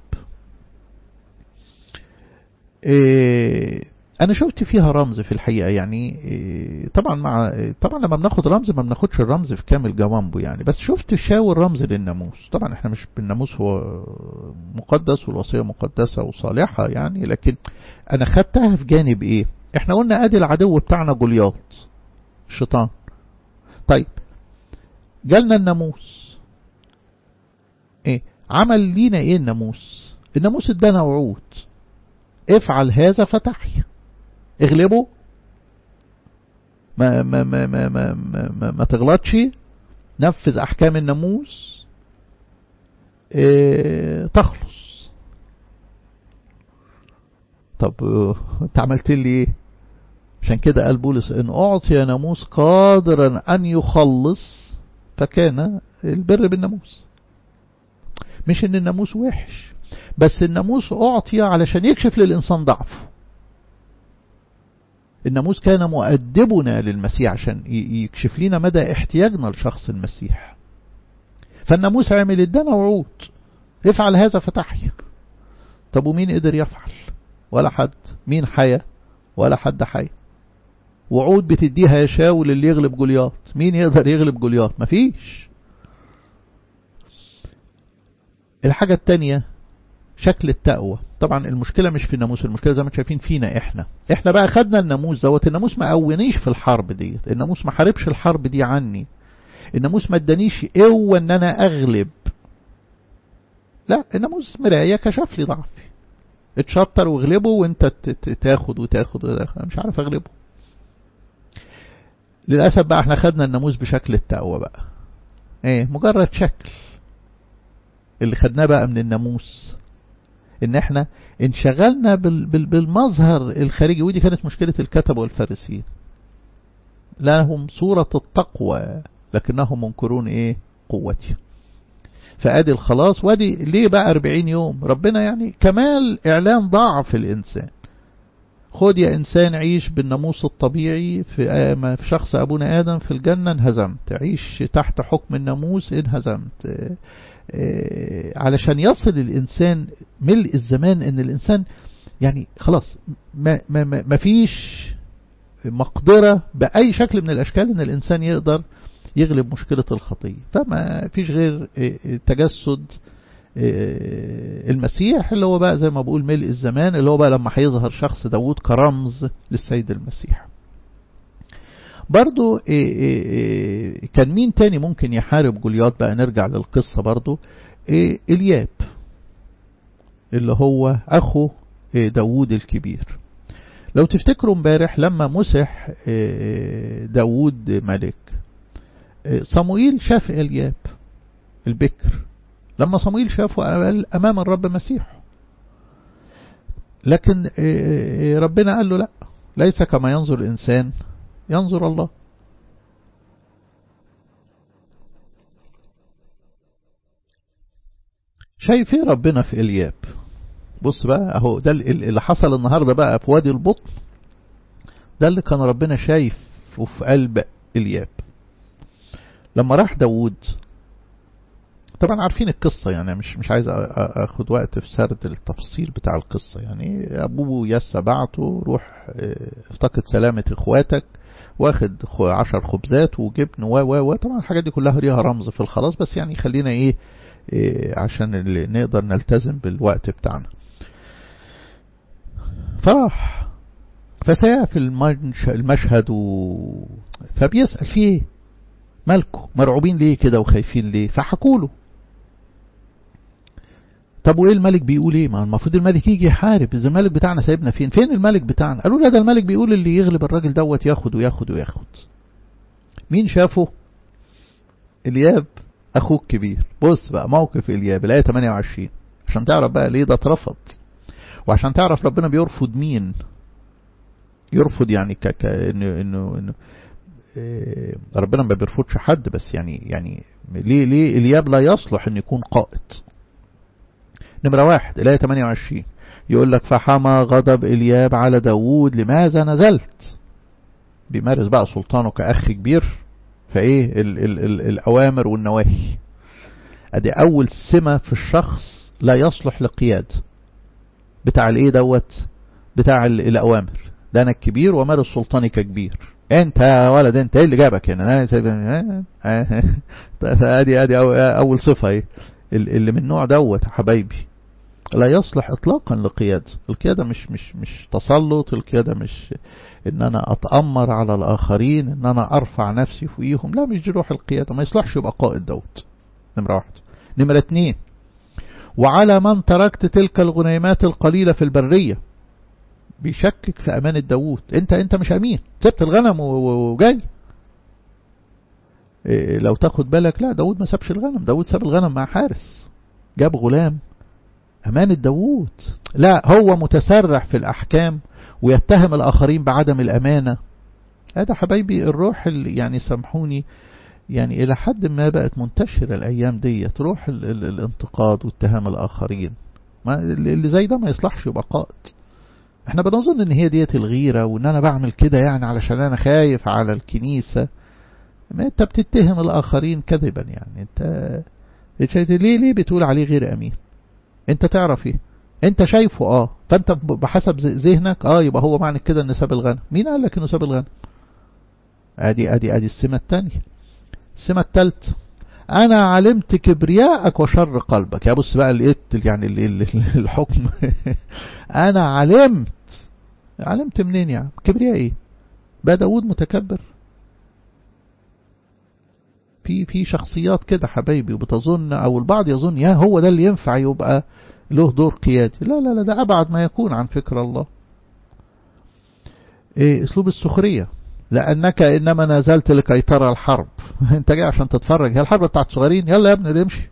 إيه انا شفت فيها رمز في الحقيقه يعني إيه طبعا مع طبعا لما بناخد رمز ما بناخدش الرمز في كامل جوانبه يعني بس شفت شاور رمز للناموس طبعا احنا مش بالناموس هو مقدس والوصيه مقدسه وصالحه يعني لكن انا خدتها في جانب ايه احنا قلنا ادي العدو بتاعنا جولياط الشيطان طيب جالنا الناموس ايه عمل لينا ايه الناموس الناموس ادانا وعود افعل هذا فتحيا اغلبه ما ما ما ما ما, ما, ما تغلطش نفذ احكام الناموس اه تخلص طب انت عملت لي ايه عشان كده قال بولس ان اعطي ناموس قادرا ان يخلص فكان البر بالناموس مش ان الناموس وحش بس الناموس اعطي علشان يكشف للانسان ضعفه الناموس كان مؤدبنا للمسيح عشان يكشف لنا مدى احتياجنا لشخص المسيح فالناموس عمل ادانا وعود افعل هذا فتحيا طب ومين قدر يفعل ولا حد مين حيا ولا حد حي وعود بتديها يا شاول اللي يغلب جولياط مين يقدر يغلب جولياط مفيش الحاجة التانية شكل التقوى طبعا المشكلة مش في الناموس المشكلة زي ما شايفين فينا احنا احنا بقى خدنا الناموس دوت الناموس ما قونيش في الحرب ديت الناموس ما حاربش الحرب دي عني الناموس ما ادانيش قوة ان انا اغلب لا الناموس مراية كشف لي ضعفي اتشطر واغلبه وانت تاخد وتاخد وتاخد مش عارف اغلبه للأسف بقى احنا خدنا الناموس بشكل التقوى بقى ايه مجرد شكل اللي خدناه بقى من الناموس ان احنا انشغلنا بالمظهر الخارجي ودي كانت مشكلة الكتب والفارسيين لهم صورة التقوى لكنهم منكرون ايه قوتي فادي الخلاص وادي ليه بقى 40 يوم ربنا يعني كمال اعلان ضعف الانسان خد يا إنسان عيش بالناموس الطبيعي في في شخص أبونا آدم في الجنة انهزمت عيش تحت حكم الناموس انهزمت علشان يصل الإنسان ملء الزمان إن الإنسان يعني خلاص ما, ما, ما فيش مقدرة بأي شكل من الأشكال إن الإنسان يقدر يغلب مشكلة الخطية فما فيش غير تجسد المسيح اللي هو بقى زي ما بقول ملء الزمان اللي هو بقى لما هيظهر شخص داود كرمز للسيد المسيح برضو كان مين تاني ممكن يحارب جولياط بقى نرجع للقصة برضو الياب اللي هو أخو داود الكبير لو تفتكروا امبارح لما مسح داود ملك صموئيل شاف الياب البكر لما صموئيل شافه أمام الرب مسيحه لكن ربنا قال له لا ليس كما ينظر الإنسان ينظر الله شايف ايه ربنا في الياب بص بقى اهو ده اللي حصل النهاردة بقى في وادي البطن ده اللي كان ربنا شايفه في قلب الياب لما راح داود طبعا عارفين القصة يعني مش مش عايز اخد وقت في سرد التفصيل بتاع القصة يعني ابوه يسا بعته روح افتقد سلامة اخواتك واخد عشر خبزات وجبن و و و طبعا الحاجات دي كلها ليها رمز في الخلاص بس يعني خلينا ايه, إيه عشان نقدر نلتزم بالوقت بتاعنا فراح فسيقف المشهد و... فبيسأل فيه ايه مالكم مرعوبين ليه كده وخايفين ليه فحكوا له طب وايه الملك بيقول ايه ما المفروض الملك يجي يحارب اذا الملك بتاعنا سايبنا فين فين الملك بتاعنا قالوا لا ده الملك بيقول اللي يغلب الراجل دوت ياخد وياخد وياخد مين شافه الياب اخوك كبير بص بقى موقف الياب الايه 28 عشان تعرف بقى ليه ده اترفض وعشان تعرف ربنا بيرفض مين يرفض يعني ك... ك... انه انه انه إيه ربنا ما بيرفضش حد بس يعني يعني ليه ليه الياب لا يصلح ان يكون قائد نمرة واحد الآية 28 يقول لك فحمى غضب الياب على داوود لماذا نزلت بيمارس بقى سلطانه كأخ كبير فايه ال ال ال الأوامر والنواهي ادي أول سمة في الشخص لا يصلح لقياد بتاع الايه دوت بتاع الأوامر ده أنا الكبير ومارس سلطاني ككبير انت يا ولد انت ايه اللي جابك هنا ادي ادي اول صفه ايه اللي من النوع دوت يا حبايبي لا يصلح اطلاقا لقياده القياده مش مش مش تسلط القياده مش ان انا اتامر على الاخرين ان انا ارفع نفسي فوقيهم لا مش دي روح القياده ما يصلحش يبقى قائد دوت نمره واحد نمره اتنين وعلى من تركت تلك الغنيمات القليله في البريه بيشكك في أمانة داوود أنت أنت مش أمين سبت الغنم وجاي إيه لو تاخد بالك لا داوود ما سابش الغنم داوود ساب الغنم مع حارس جاب غلام أمانة داوود لا هو متسرح في الأحكام ويتهم الآخرين بعدم الأمانة هذا حبايبي الروح اللي يعني سامحوني يعني إلى حد ما بقت منتشرة الأيام دي روح ال ال الانتقاد واتهام الآخرين ما اللي زي ده ما يصلحش يبقى قائد احنا بنظن ان هي ديت الغيرة وان انا بعمل كده يعني علشان انا خايف على الكنيسة ما انت بتتهم الاخرين كذبا يعني انت ليه ليه بتقول عليه غير امين انت تعرف ايه انت شايفه اه فانت بحسب ذهنك اه يبقى هو معنى كده ان ساب الغنم مين قال لك انه ساب الغنم ادي ادي ادي السمة الثانية السمة الثالثة انا علمت كبرياءك وشر قلبك يا بص بقى لقيت يعني الحكم انا علمت علمت منين يعني كبرياء ايه بقى داود متكبر في في شخصيات كده حبايبي وبتظن او البعض يظن يا هو ده اللي ينفع يبقى له دور قيادي لا لا لا ده ابعد ما يكون عن فكر الله ايه اسلوب السخريه لأنك إنما نزلت لكي ترى الحرب أنت جاي عشان تتفرج هي الحرب بتاعت صغيرين يلا يا ابني امشي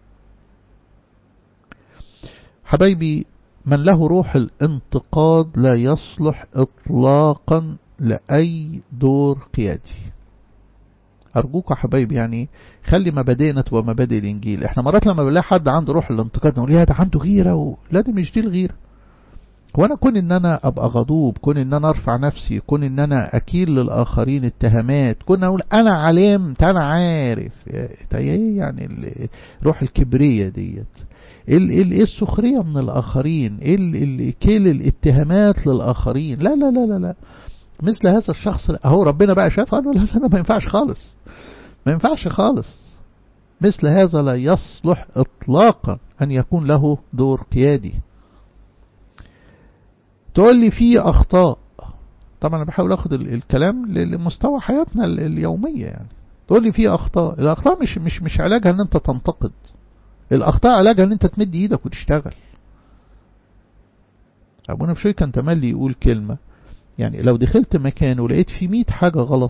حبايبي من له روح الانتقاد لا يصلح إطلاقا لأي دور قيادي أرجوك يا حبايبي يعني خلي مبادئنا تبقى مبادئ الإنجيل احنا مرات لما بنلاقي حد عنده روح الانتقاد نقول يا ده عنده غيرة و... لا دي مش دي الغيرة وانا كون ان انا ابقى غضوب كون ان انا ارفع نفسي كون ان انا اكيل للاخرين اتهامات كون اقول انا علمت انا عارف ايه يعني روح الكبرية ديت ايه السخرية من الاخرين ايه كيل الاتهامات للاخرين لا لا لا لا لا مثل هذا الشخص اهو ربنا بقى شاف قال له لا لا ما ينفعش خالص ما ينفعش خالص مثل هذا لا يصلح اطلاقا ان يكون له دور قيادي تقول لي في أخطاء طبعا أنا بحاول أخد الكلام لمستوى حياتنا اليومية يعني تقول لي في أخطاء الأخطاء مش مش مش علاجها أن أنت تنتقد الأخطاء علاجها أن أنت تمد إيدك وتشتغل أبونا بشوي كان تملي يقول كلمة يعني لو دخلت مكان ولقيت فيه 100 حاجة غلط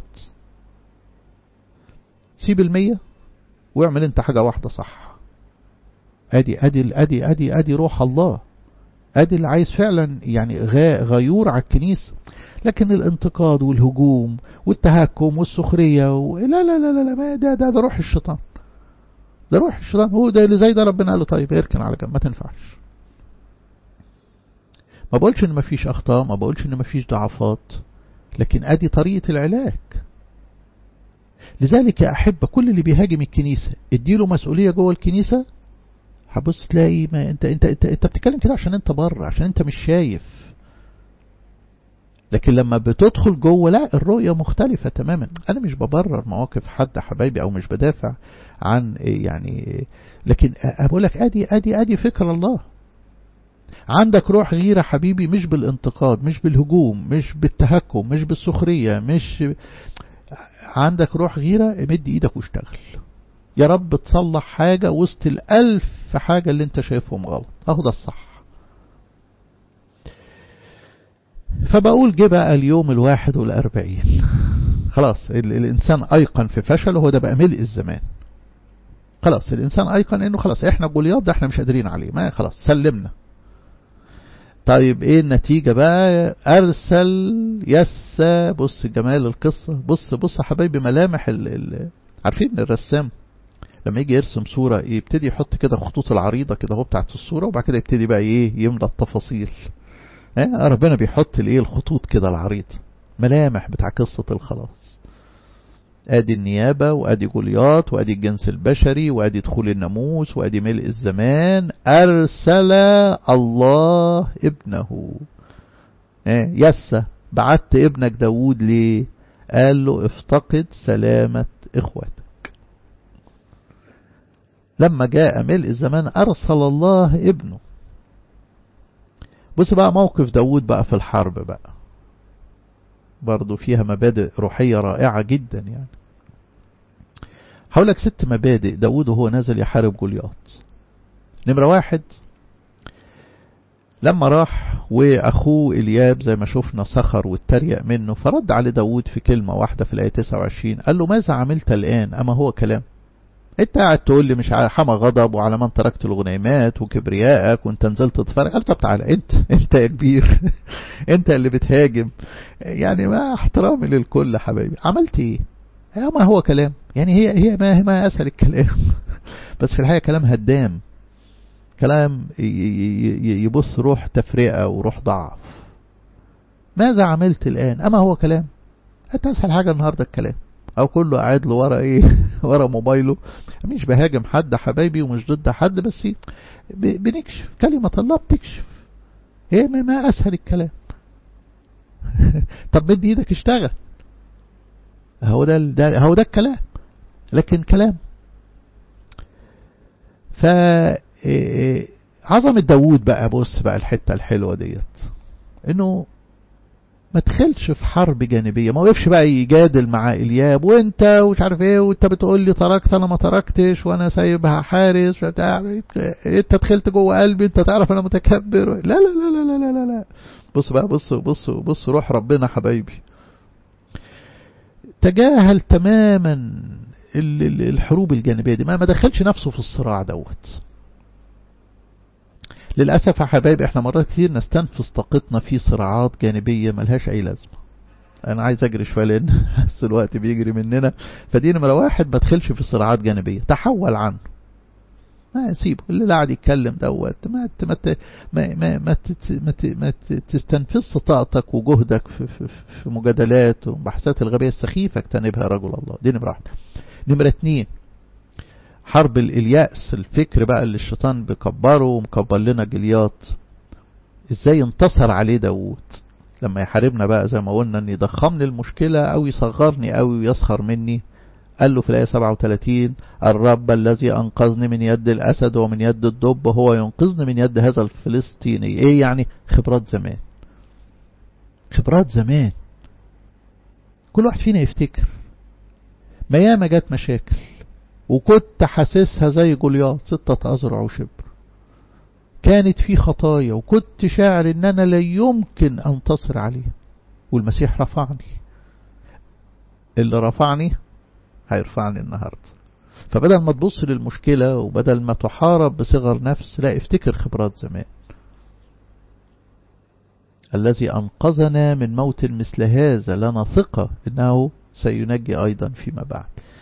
سيب المية واعمل انت حاجة واحدة صح ادي ادي ادي ادي ادي روح الله ادي اللي عايز فعلا يعني غيور على الكنيسة لكن الانتقاد والهجوم والتهكم والسخرية و... لا لا لا لا ما ده, ده ده روح الشيطان ده روح الشيطان هو ده اللي زي ده ربنا قال له طيب اركن على جنب ما تنفعش ما بقولش ان ما فيش اخطاء ما بقولش ان ما فيش ضعفات لكن ادي طريقة العلاج لذلك يا أحبة كل اللي بيهاجم الكنيسة اديله مسؤولية جوه الكنيسة هبص تلاقي ما انت انت انت, انت بتتكلم كده عشان انت بره عشان انت مش شايف لكن لما بتدخل جوه لا الرؤية مختلفة تماما انا مش ببرر مواقف حد حبايبي او مش بدافع عن يعني لكن اقول لك ادي ادي ادي فكر الله عندك روح غيرة حبيبي مش بالانتقاد مش بالهجوم مش بالتهكم مش بالسخرية مش عندك روح غيرة امد ايدك واشتغل يا رب تصلح حاجة وسط الألف حاجة اللي انت شايفهم غلط اهو ده الصح فبقول جه بقى اليوم الواحد والأربعين خلاص الإنسان أيقن في فشله هو ده بقى ملء الزمان خلاص الإنسان أيقن إنه خلاص إحنا جولياط ده إحنا مش قادرين عليه ما خلاص سلمنا طيب إيه النتيجة بقى أرسل يسا بص جمال القصة بص بص حبايبي ملامح ال ال عارفين الرسام لما يجي يرسم صورة يبتدي يحط كده خطوط العريضة كده هو بتاعت الصورة وبعد كده يبتدي بقى ايه يملى التفاصيل ربنا بيحط الايه الخطوط كده العريض ملامح بتاع قصة الخلاص ادي النيابة وادي جولياط وادي الجنس البشري وادي دخول الناموس وادي ملء الزمان ارسل الله ابنه يسا بعت ابنك داود ليه قال له افتقد سلامة اخواتك لما جاء ملء الزمان ارسل الله ابنه بص بقى موقف داود بقى في الحرب بقى برضو فيها مبادئ روحية رائعة جدا يعني حولك ست مبادئ داود وهو نازل يحارب جولياط نمرة واحد لما راح وأخوه إلياب زي ما شفنا سخر واتريق منه فرد على داود في كلمة واحدة في الآية 29 قال له ماذا عملت الآن أما هو كلام انت قاعد تقول لي مش حمى غضب وعلى من تركت الغنيمات وكبريائك وانت نزلت تتفرج قال طب تعالى انت انت يا كبير انت اللي بتهاجم يعني ما احترامي للكل حبايبي عملت ايه يا ما هو كلام يعني هي هي ما ما اسهل الكلام بس في الحقيقه كلام هدام كلام يبص روح تفرقه وروح ضعف ماذا عملت الان اما هو كلام انت اسهل حاجه النهارده الكلام او كله قاعد له ورا ايه ورا موبايله مش بهاجم حد حبايبي ومش ضد حد بس بنكشف كلمة الله بتكشف هي ما اسهل الكلام طب بدي ايدك اشتغل هو ده, ده هو ده الكلام لكن كلام ف عظمة داوود بقى بص بقى الحتة الحلوة ديت انه ما تدخلش في حرب جانبية ما وقفش بقى يجادل مع إلياب وانت ومش عارف ايه وانت بتقول لي تركت انا ما تركتش وانا سايبها حارس بتاع انت دخلت جوه قلبي انت تعرف انا متكبر لا لا لا لا لا لا لا بص بقى بص بص بص روح ربنا حبايبي تجاهل تماما الحروب الجانبية دي ما ما دخلش نفسه في الصراع دوت للأسف يا حبايبي احنا مرات كتير نستنفذ طاقتنا في صراعات جانبية ملهاش أي لازمة أنا عايز أجري شوية لأن حس الوقت بيجري مننا فدي نمرة واحد ما تدخلش في صراعات جانبية تحول عنه ما سيبه اللي قاعد يتكلم دوت ما ما ما ما ما, ما, ما تستنفذ طاقتك وجهدك في, في, في مجادلات وبحثات الغبية السخيفة اجتنبها يا رجل الله دي نمرة واحدة نمرة اتنين حرب اليأس الفكر بقى اللي الشيطان بيكبره ومكبر لنا جلياط ازاي انتصر عليه داوود لما يحاربنا بقى زي ما قلنا ان يضخمني المشكلة او يصغرني او يسخر مني قال له في الآية 37 الرب الذي أنقذني من يد الأسد ومن يد الدب هو ينقذني من يد هذا الفلسطيني إيه يعني خبرات زمان خبرات زمان كل واحد فينا يفتكر ما ياما جت مشاكل وكنت حاسسها زي جولياط ستة أذرع وشبر كانت في خطايا وكنت شاعر ان انا لا يمكن انتصر عليها والمسيح رفعني اللي رفعني هيرفعني النهاردة فبدل ما تبص للمشكلة وبدل ما تحارب بصغر نفس لا افتكر خبرات زمان الذي أنقذنا من موت مثل هذا لنا ثقة إنه سينجي أيضا فيما بعد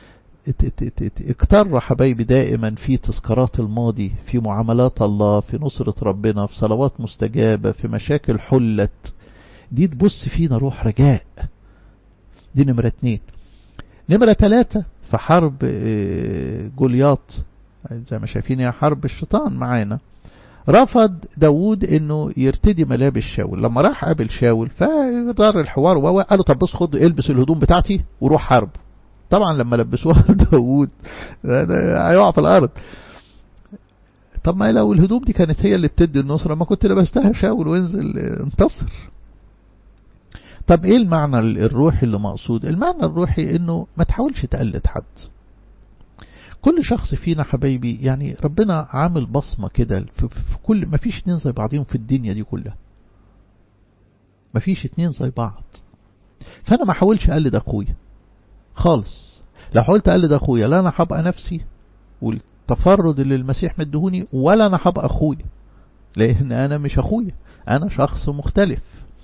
اكتر حبايبي دائما في تذكارات الماضي في معاملات الله في نصرة ربنا في صلوات مستجابة في مشاكل حلت دي تبص فينا روح رجاء دي نمرة اتنين نمرة تلاتة في حرب جولياط زي ما شايفين يا حرب الشيطان معانا رفض داود انه يرتدي ملابس شاول لما راح قابل شاول فدار الحوار وقال له طب بص خد البس الهدوم بتاعتي وروح حرب طبعا لما لبسوها داود هيقع في الارض طب ما لو الهدوم دي كانت هي اللي بتدي النصرة ما كنت لبستها شاول وانزل انتصر طب ايه المعنى الروحي اللي مقصود المعنى الروحي انه ما تحاولش تقلد حد كل شخص فينا حبايبي يعني ربنا عامل بصمة كده في, في كل ما فيش اتنين زي بعضهم في الدنيا دي كلها ما فيش اتنين زي بعض فانا ما حاولش اقلد اخويا خالص لو حاولت اقلد اخويا لا انا هبقى نفسي والتفرد اللي المسيح مدهوني ولا انا هبقى اخويا لان انا مش اخويا انا شخص مختلف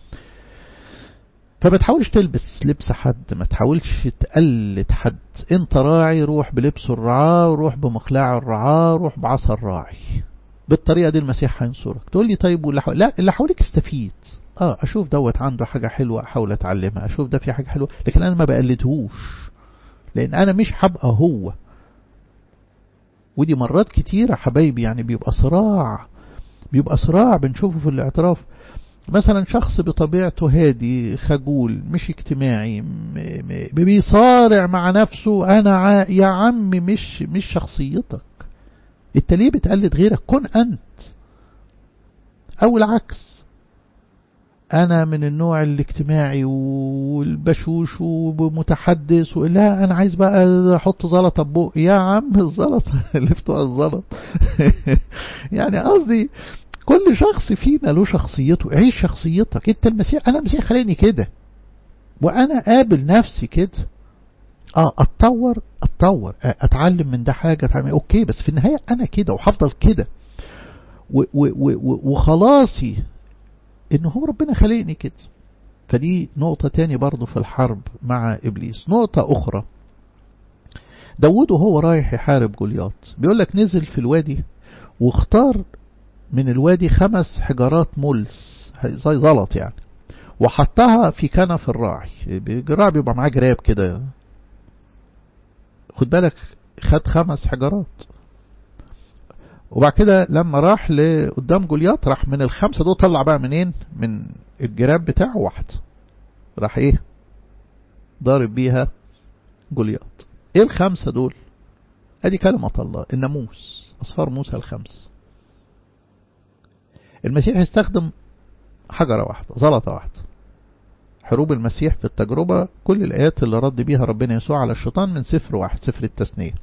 فما تحاولش تلبس لبس حد ما تحاولش تقلد حد انت راعي روح بلبس الرعاة وروح بمقلاع الرعاة روح بعصا الراعي بالطريقة دي المسيح هينصرك تقول لي طيب واللي حو... لا اللي حواليك استفيد اه اشوف دوت عنده حاجة حلوة احاول اتعلمها اشوف ده في حاجة حلوة لكن انا ما بقلدهوش لان انا مش هبقى هو ودي مرات كتيرة حبايبي يعني بيبقى صراع بيبقى صراع بنشوفه في الاعتراف مثلا شخص بطبيعته هادي خجول مش اجتماعي بيصارع مع نفسه انا ع... يا عم مش مش شخصيتك انت ليه بتقلد غيرك كن انت او العكس انا من النوع الاجتماعي والبشوش ومتحدث لا انا عايز بقى احط زلطه ببقي يا عم الزلطه اللي بتوع الزلط يعني قصدي كل شخص فينا له شخصيته عيش شخصيتك انت المسيح انا المسيح خلاني كده وانا قابل نفسي كده اه اتطور اتطور اتعلم من ده حاجه اتعلم اوكي بس في النهايه انا كده وهفضل كده وخلاصي ان هو ربنا خلقني كده فدي نقطة تاني برضو في الحرب مع إبليس نقطة أخرى داود وهو رايح يحارب جولياط بيقول لك نزل في الوادي واختار من الوادي خمس حجارات ملس زي زلط يعني وحطها في كنف الراعي الراعي بيبقى معاه جراب كده خد بالك خد خمس حجارات وبعد كده لما راح لقدام جولياط راح من الخمسة دول طلع بقى منين من الجراب بتاعه واحدة راح ايه ضارب بيها جولياط ايه الخمسة دول ادي كلمة الله الناموس اصفار موسى الخمس المسيح استخدم حجرة واحدة زلطة واحدة حروب المسيح في التجربة كل الآيات اللي رد بيها ربنا يسوع على الشيطان من سفر واحد سفر التثنية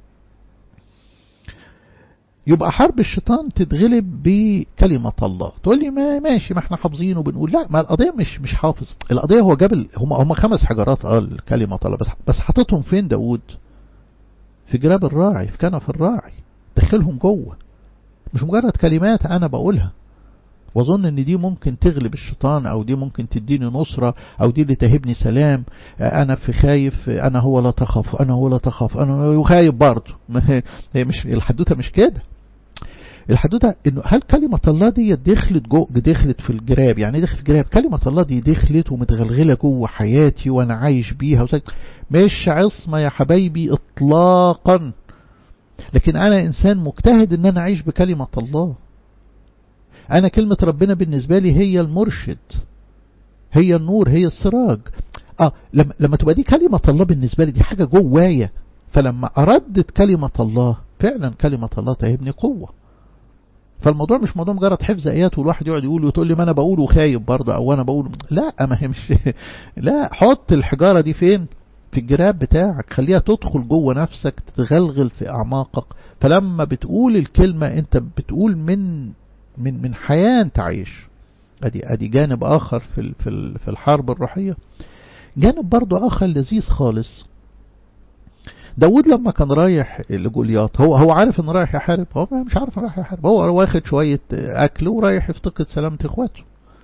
يبقى حرب الشيطان تتغلب بكلمة الله تقول لي ما ماشي ما احنا حافظين وبنقول لا ما القضية مش مش حافظ القضية هو جاب هم هم خمس حجرات اه كلمة الله بس بس حاططهم فين داود في جراب الراعي في كنف الراعي دخلهم جوه مش مجرد كلمات انا بقولها واظن ان دي ممكن تغلب الشيطان او دي ممكن تديني نصرة او دي اللي تهبني سلام انا في خايف انا هو لا تخاف انا هو لا تخاف انا وخايف برضه هي مش الحدوته مش كده الحدوته انه هل كلمة الله دي دخلت جو دخلت في الجراب يعني دخلت في الجراب كلمة الله دي دخلت ومتغلغلة جوه حياتي وانا عايش بيها مش عصمة يا حبايبي اطلاقا لكن انا انسان مجتهد ان انا اعيش بكلمة الله أنا كلمة ربنا بالنسبة لي هي المرشد هي النور هي السراج آه لما, لما تبقى دي كلمة الله بالنسبة لي دي حاجة جوايا فلما أردت كلمة الله فعلا كلمة الله تهبني قوة فالموضوع مش موضوع مجرد حفظ آيات والواحد يقعد يقول وتقول لي ما أنا بقول وخايب برضه أو أنا بقول لا ما هي مش لا حط الحجارة دي فين في الجراب بتاعك خليها تدخل جوه نفسك تتغلغل في أعماقك فلما بتقول الكلمة أنت بتقول من من من حياة انت عايش ادي ادي جانب اخر في في في الحرب الروحيه جانب برضه اخر لذيذ خالص داود لما كان رايح لجولياط هو هو عارف انه رايح يحارب هو مش عارف انه رايح يحارب هو واخد شويه اكل ورايح يفتقد سلامه اخواته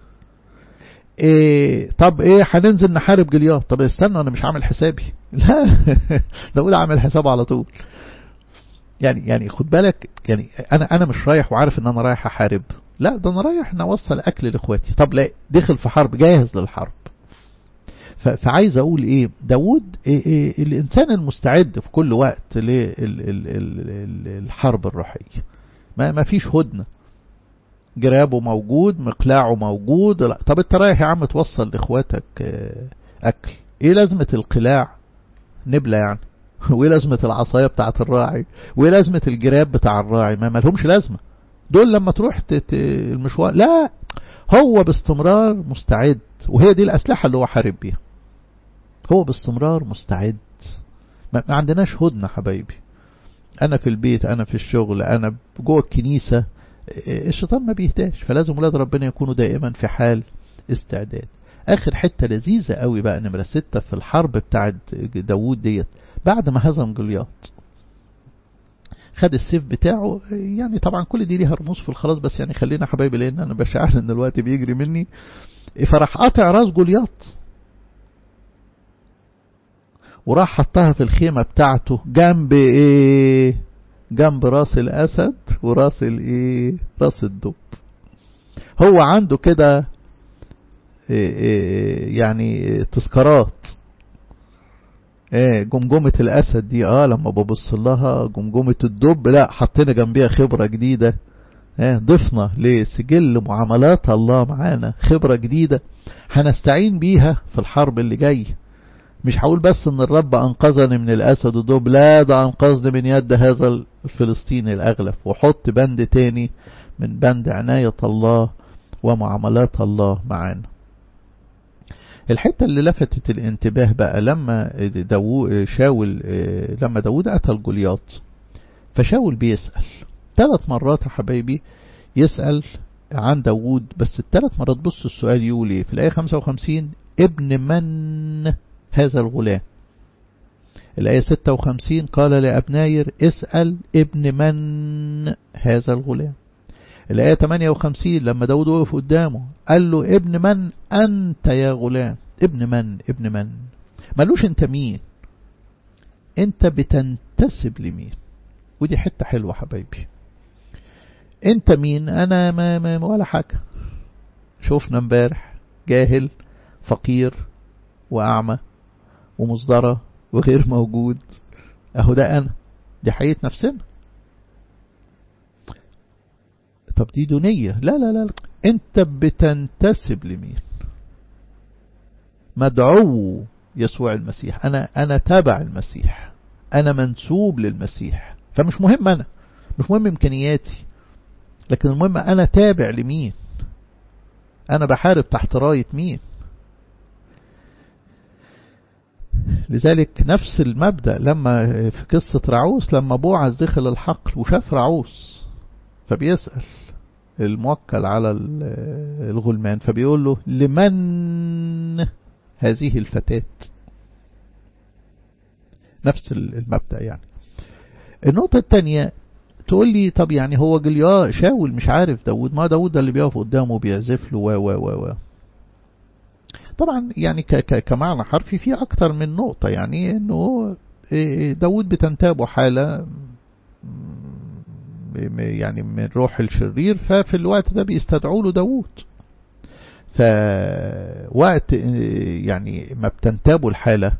إيه طب ايه هننزل نحارب جولياط طب استنى انا مش عامل حسابي لا داود عامل حسابه على طول يعني يعني خد بالك يعني انا انا مش رايح وعارف ان انا رايح احارب لا ده انا رايح ان اوصل اكل لاخواتي طب لا دخل في حرب جاهز للحرب فعايز اقول ايه داود إيه إيه الانسان المستعد في كل وقت للحرب الروحيه ما ما فيش هدنه جرابه موجود مقلاعه موجود لا طب انت رايح يا عم توصل لاخواتك اكل ايه لازمه القلاع نبله يعني وايه لازمة العصاية بتاعة الراعي وايه لازمة الجراب بتاع الراعي ما مالهمش لازمة دول لما تروح المشوار لا هو باستمرار مستعد وهي دي الأسلحة اللي هو حارب بيها هو باستمرار مستعد ما عندناش هدنة حبايبي أنا في البيت أنا في الشغل أنا جوه الكنيسة الشيطان ما بيهداش فلازم ولاد ربنا يكونوا دائما في حال استعداد آخر حتة لذيذة قوي بقى نمرة ستة في الحرب بتاعت داوود ديت بعد ما هزم جولياط خد السيف بتاعه يعني طبعا كل دي ليها رموز في الخلاص بس يعني خلينا حبايبي لان انا بشعر ان الوقت بيجري مني فراح قاطع راس جولياط وراح حطها في الخيمة بتاعته جنب ايه جنب راس الاسد وراس الايه راس الدب هو عنده كده إيه إيه يعني تذكارات ايه جمجمة الاسد دي اه لما ببص لها جمجمة الدب لا حطينا جنبيها خبرة جديدة ايه ضفنا لسجل معاملات الله معانا خبرة جديدة هنستعين بيها في الحرب اللي جاي مش هقول بس ان الرب انقذني من الاسد والدب لا ده انقذني من يد هذا الفلسطيني الاغلف وحط بند تاني من بند عناية الله ومعاملات الله معانا الحتة اللي لفتت الانتباه بقى لما داو شاول لما داود قتل جولياط فشاول بيسأل ثلاث مرات يا حبايبي يسأل عن داود بس الثلاث مرات بص السؤال يقول ايه في الآية 55 ابن من هذا الغلام الآية 56 قال لأبناير اسأل ابن من هذا الغلام الآية 58 لما داود وقف قدامه قال له ابن من أنت يا غلام ابن من ابن من مالوش انت مين انت بتنتسب لمين ودي حتة حلوة حبايبي انت مين انا ما, ما ولا حاجة شوفنا امبارح جاهل فقير واعمى ومصدرة وغير موجود اهو ده انا دي حقيقة نفسنا طب دي دنية لا لا لا انت بتنتسب لمين مدعو يسوع المسيح انا انا تابع المسيح انا منسوب للمسيح فمش مهم انا مش مهم امكانياتي لكن المهم انا تابع لمين انا بحارب تحت راية مين لذلك نفس المبدأ لما في قصة رعوس لما بوعز دخل الحقل وشاف رعوس فبيسأل الموكل على الغلمان فبيقول له لمن هذه الفتاة نفس المبدأ يعني النقطة الثانية تقول لي طب يعني هو جليا شاول مش عارف داود ما داود ده اللي بيقف قدامه بيعزف له و و و و طبعا يعني ك ك كمعنى حرفي في أكتر من نقطة يعني إنه داود بتنتابه حالة يعني من روح الشرير ففي الوقت ده بيستدعوا له داود فوقت يعني ما بتنتابوا الحالة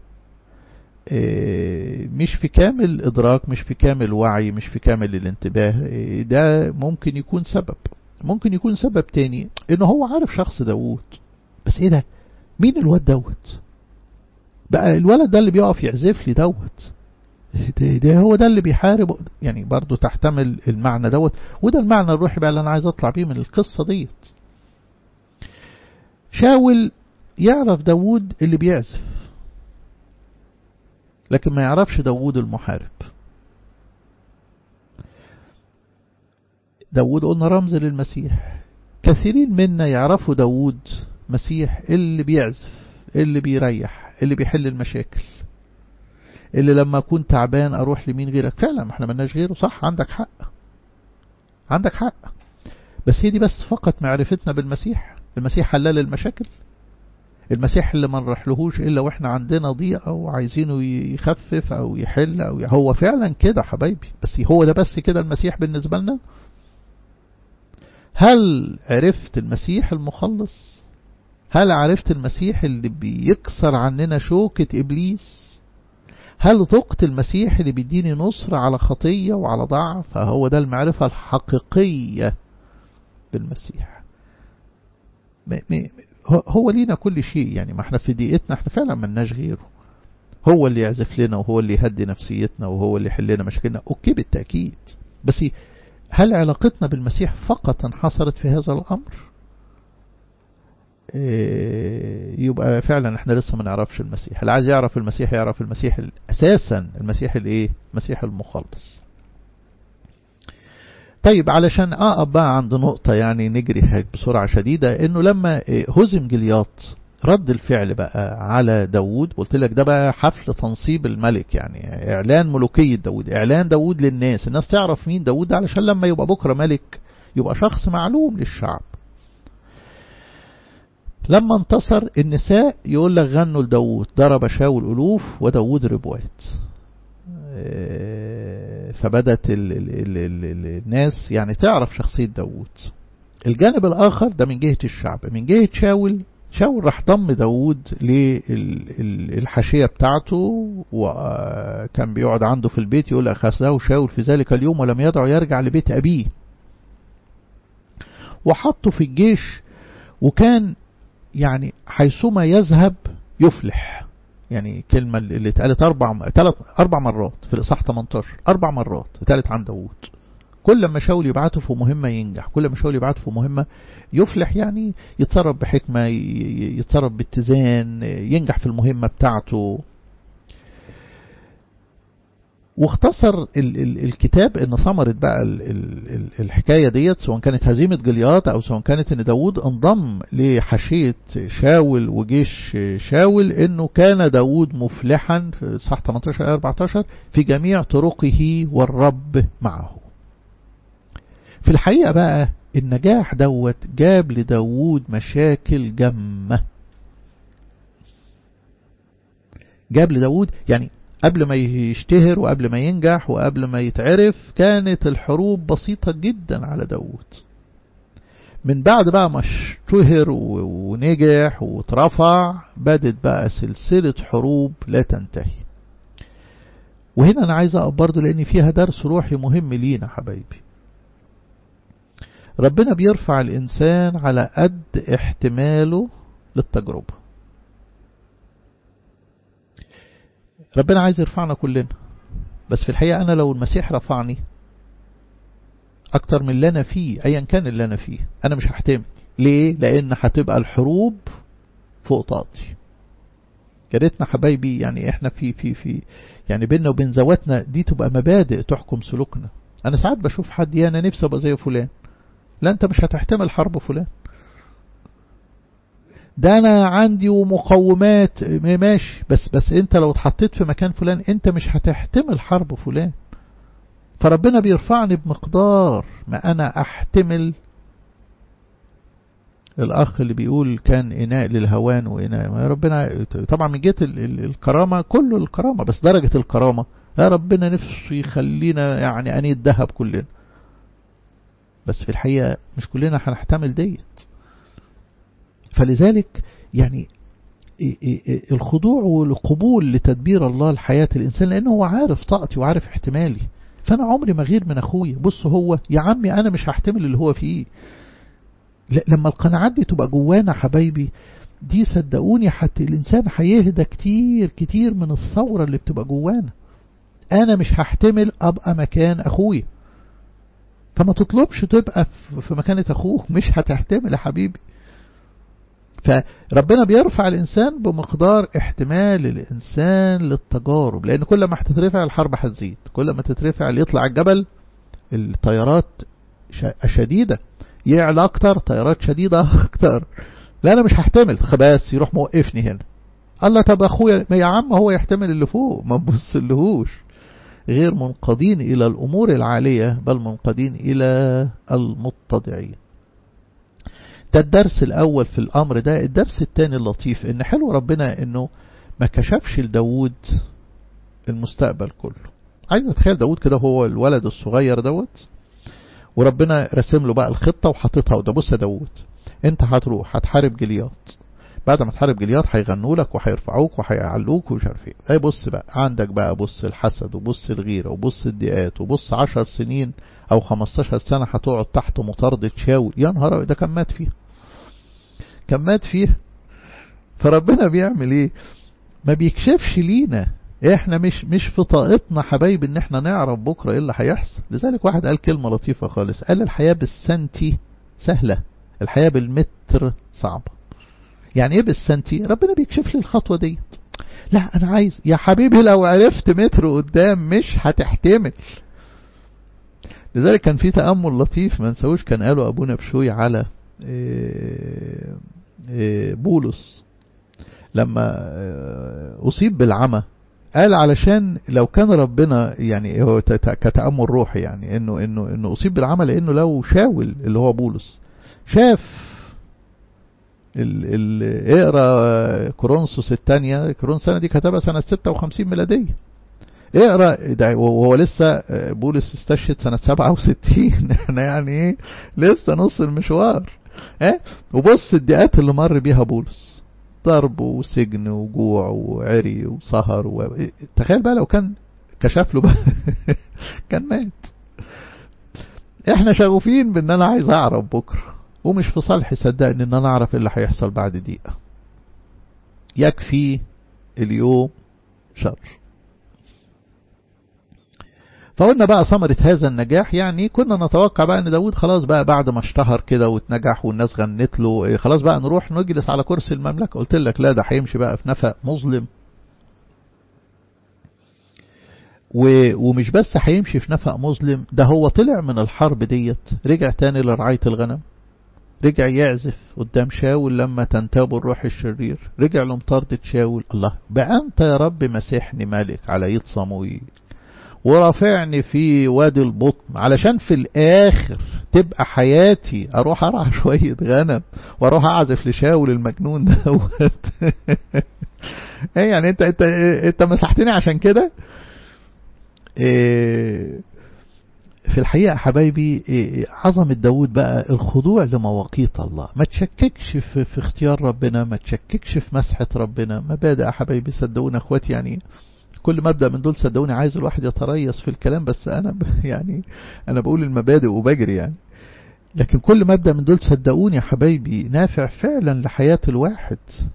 مش في كامل إدراك مش في كامل وعي مش في كامل الانتباه ده ممكن يكون سبب ممكن يكون سبب تاني انه هو عارف شخص داود بس ايه ده مين الواد دوت بقى الولد ده اللي بيقف يعزف لي دوت ده, ده هو ده اللي بيحارب يعني برضو تحتمل المعنى دوت وده المعنى الروحي بقى اللي انا عايز اطلع بيه من القصة ديت شاول يعرف داود اللي بيعزف لكن ما يعرفش داود المحارب داود قلنا رمز للمسيح كثيرين منا يعرفوا داود مسيح اللي بيعزف اللي بيريح اللي بيحل المشاكل اللي لما أكون تعبان أروح لمين غيرك فعلا ما احنا ملناش غيره صح عندك حق عندك حق بس هي دي بس فقط معرفتنا بالمسيح المسيح حلال المشاكل المسيح اللي ما نروحلهوش إلا وإحنا عندنا ضيقة وعايزينه يخفف أو يحل أو ي... هو فعلا كده حبايبي بس هو ده بس كده المسيح بالنسبة لنا هل عرفت المسيح المخلص هل عرفت المسيح اللي بيكسر عننا شوكة إبليس هل ذقت المسيح اللي بيديني نصر على خطية وعلى ضعف فهو ده المعرفة الحقيقية بالمسيح هو لينا كل شيء يعني ما احنا في دقيقتنا احنا فعلا ملناش غيره هو اللي يعزف لنا وهو اللي يهدي نفسيتنا وهو اللي يحل لنا مشاكلنا اوكي بالتأكيد بس هل علاقتنا بالمسيح فقط انحصرت في هذا الأمر يبقى فعلا احنا لسه ما نعرفش المسيح اللي عايز يعرف المسيح يعرف المسيح اساسا المسيح الايه المسيح المخلص طيب علشان اقف بقى عند نقطة يعني نجري بسرعة شديدة انه لما هزم جلياط رد الفعل بقى على داود قلت لك ده بقى حفل تنصيب الملك يعني اعلان ملوكية داود اعلان داود للناس الناس تعرف مين داود علشان لما يبقى بكرة ملك يبقى شخص معلوم للشعب لما انتصر النساء يقول لك غنوا لداود ضرب شاول ألوف وداود ربوات فبدت ال ال ال ال ال الناس يعني تعرف شخصية داود الجانب الآخر ده من جهة الشعب من جهة شاول شاول راح ضم داود للحاشية بتاعته وكان بيقعد عنده في البيت يقول أخذه شاول في ذلك اليوم ولم يدعو يرجع لبيت أبيه وحطه في الجيش وكان يعني حيثما يذهب يفلح يعني كلمة اللي اتقالت أربع ثلاث أربع مرات في الإصحاح 18 أربع مرات اتقالت عن داوود كل ما شاول يبعته في مهمة ينجح كل ما شاول يبعته في مهمة يفلح يعني يتصرف بحكمة يتصرف باتزان ينجح في المهمة بتاعته واختصر ال ال الكتاب ان ثمرت بقى ال ال الحكاية ديت سواء كانت هزيمة جليات او سواء كانت ان داود انضم لحشية شاول وجيش شاول انه كان داود مفلحا في صح 18 14 في جميع طرقه والرب معه في الحقيقة بقى النجاح دوت جاب لداود مشاكل جمة جاب لداود يعني قبل ما يشتهر وقبل ما ينجح وقبل ما يتعرف كانت الحروب بسيطة جدا على داود من بعد بقى ما اشتهر ونجح واترفع بدت بقى سلسلة حروب لا تنتهي وهنا أنا عايز أقف برضه لأن فيها درس روحي مهم لينا حبايبي ربنا بيرفع الإنسان على قد احتماله للتجربة ربنا عايز يرفعنا كلنا بس في الحقيقة أنا لو المسيح رفعني أكتر من اللي أنا فيه أيا كان اللي أنا فيه أنا مش هحتمل ليه؟ لأن هتبقى الحروب فوق طاقتي يا ريتنا حبايبي يعني احنا في في في يعني بيننا وبين ذواتنا دي تبقى مبادئ تحكم سلوكنا انا ساعات بشوف حد يا انا نفسي ابقى زي فلان لا انت مش هتحتمل حرب فلان ده انا عندي ومقومات ماشي بس بس انت لو اتحطيت في مكان فلان انت مش هتحتمل حرب فلان فربنا بيرفعني بمقدار ما انا احتمل الاخ اللي بيقول كان اناء للهوان واناء ربنا طبعا من جهه الكرامه كله الكرامه بس درجه الكرامه يا ربنا نفسه يخلينا يعني انية ذهب كلنا بس في الحقيقه مش كلنا هنحتمل ديت فلذلك يعني الخضوع والقبول لتدبير الله لحياة الإنسان لأنه هو عارف طاقتي وعارف احتمالي فأنا عمري ما غير من أخويا بص هو يا عمي أنا مش هحتمل اللي هو فيه لما القناعات دي تبقى جوانا حبايبي دي صدقوني حتى الإنسان هيهدى كتير كتير من الثورة اللي بتبقى جوانا أنا مش هحتمل أبقى مكان أخويا فما تطلبش تبقى في مكانة أخوك مش هتحتمل يا حبيبي فربنا بيرفع الإنسان بمقدار احتمال الإنسان للتجارب لأن كل ما هتترفع الحرب هتزيد كل ما تترفع يطلع الجبل الطيارات شديدة يعلى أكتر طيارات شديدة أكتر لا أنا مش هحتمل بس يروح موقفني هنا الله طب أخويا يا عم هو يحتمل اللي فوق ما تبص لهوش غير منقادين إلى الأمور العالية بل منقادين إلى المتضعين ده الدرس الأول في الأمر ده الدرس الثاني اللطيف إن حلو ربنا إنه ما كشفش لداود المستقبل كله عايز اتخيل داود كده هو الولد الصغير دوت وربنا رسم له بقى الخطة وحاططها وده بص يا داود انت هتروح هتحارب جليات بعد ما تحارب جليات هيغنوا لك وهيرفعوك وهيعلوك ومش عارف ايه اي بص بقى عندك بقى بص الحسد وبص الغيرة وبص الضيقات وبص عشر سنين او 15 سنة هتقعد تحت مطاردة شاول يا نهار ده كان مات فيها كان مات فيها فربنا بيعمل ايه ما بيكشفش لينا احنا مش مش في طاقتنا حبايب ان احنا نعرف بكرة ايه اللي هيحصل لذلك واحد قال كلمة لطيفة خالص قال الحياة بالسنتي سهلة الحياة بالمتر صعبة يعني ايه بالسنتي ربنا بيكشف لي الخطوة دي لا انا عايز يا حبيبي لو عرفت متر قدام مش هتحتمل لذلك كان في تأمل لطيف ما نسويش كان قاله ابونا بشوي على بولس لما أصيب بالعمى قال علشان لو كان ربنا يعني هو كتأمل روحي يعني انه انه انه اصيب بالعمى لانه لو شاول اللي هو بولس شاف ال ال اقرا كورنثوس الثانيه كورنثوس الثانيه دي كتبها سنه 56 ميلاديه اقرا ده وهو لسه بولس استشهد سنه 67 احنا يعني ايه لسه نص المشوار اه وبص الدقات اللي مر بيها بولس ضرب وسجن وجوع وعري وسهر و... تخيل بقى لو كان كشف له بقى كان مات احنا شغوفين بان انا عايز اعرف بكره ومش في صالحي صدقني ان انا اعرف اللي هيحصل بعد دقيقه يكفي اليوم شر فقلنا بقى ثمرة هذا النجاح يعني كنا نتوقع بقى ان داود خلاص بقى بعد ما اشتهر كده واتنجح والناس غنت له خلاص بقى نروح نجلس على كرسي المملكة قلت لك لا ده هيمشي بقى في نفق مظلم ومش بس هيمشي في نفق مظلم ده هو طلع من الحرب ديت رجع تاني لرعاية الغنم رجع يعزف قدام شاول لما تنتابه الروح الشرير رجع لمطاردة شاول الله بقى انت يا رب مسيحني ملك على يد صموئيل ورافعني في وادي البطن علشان في الاخر تبقى حياتي اروح ارعى شوية غنم واروح اعزف لشاول المجنون دوت ايه يعني انت انت انت مسحتني عشان كده إيه في الحقيقة حبايبي إيه عظمة داود بقى الخضوع لمواقيت الله ما تشككش في, في اختيار ربنا ما تشككش في مسحة ربنا مبادئ حبايبي صدقونا اخواتي يعني كل مبدأ من دول صدقوني عايز الواحد يتريث في الكلام بس أنا يعني أنا بقول المبادئ وبجري يعني لكن كل مبدأ من دول صدقوني يا حبايبي نافع فعلا لحياة الواحد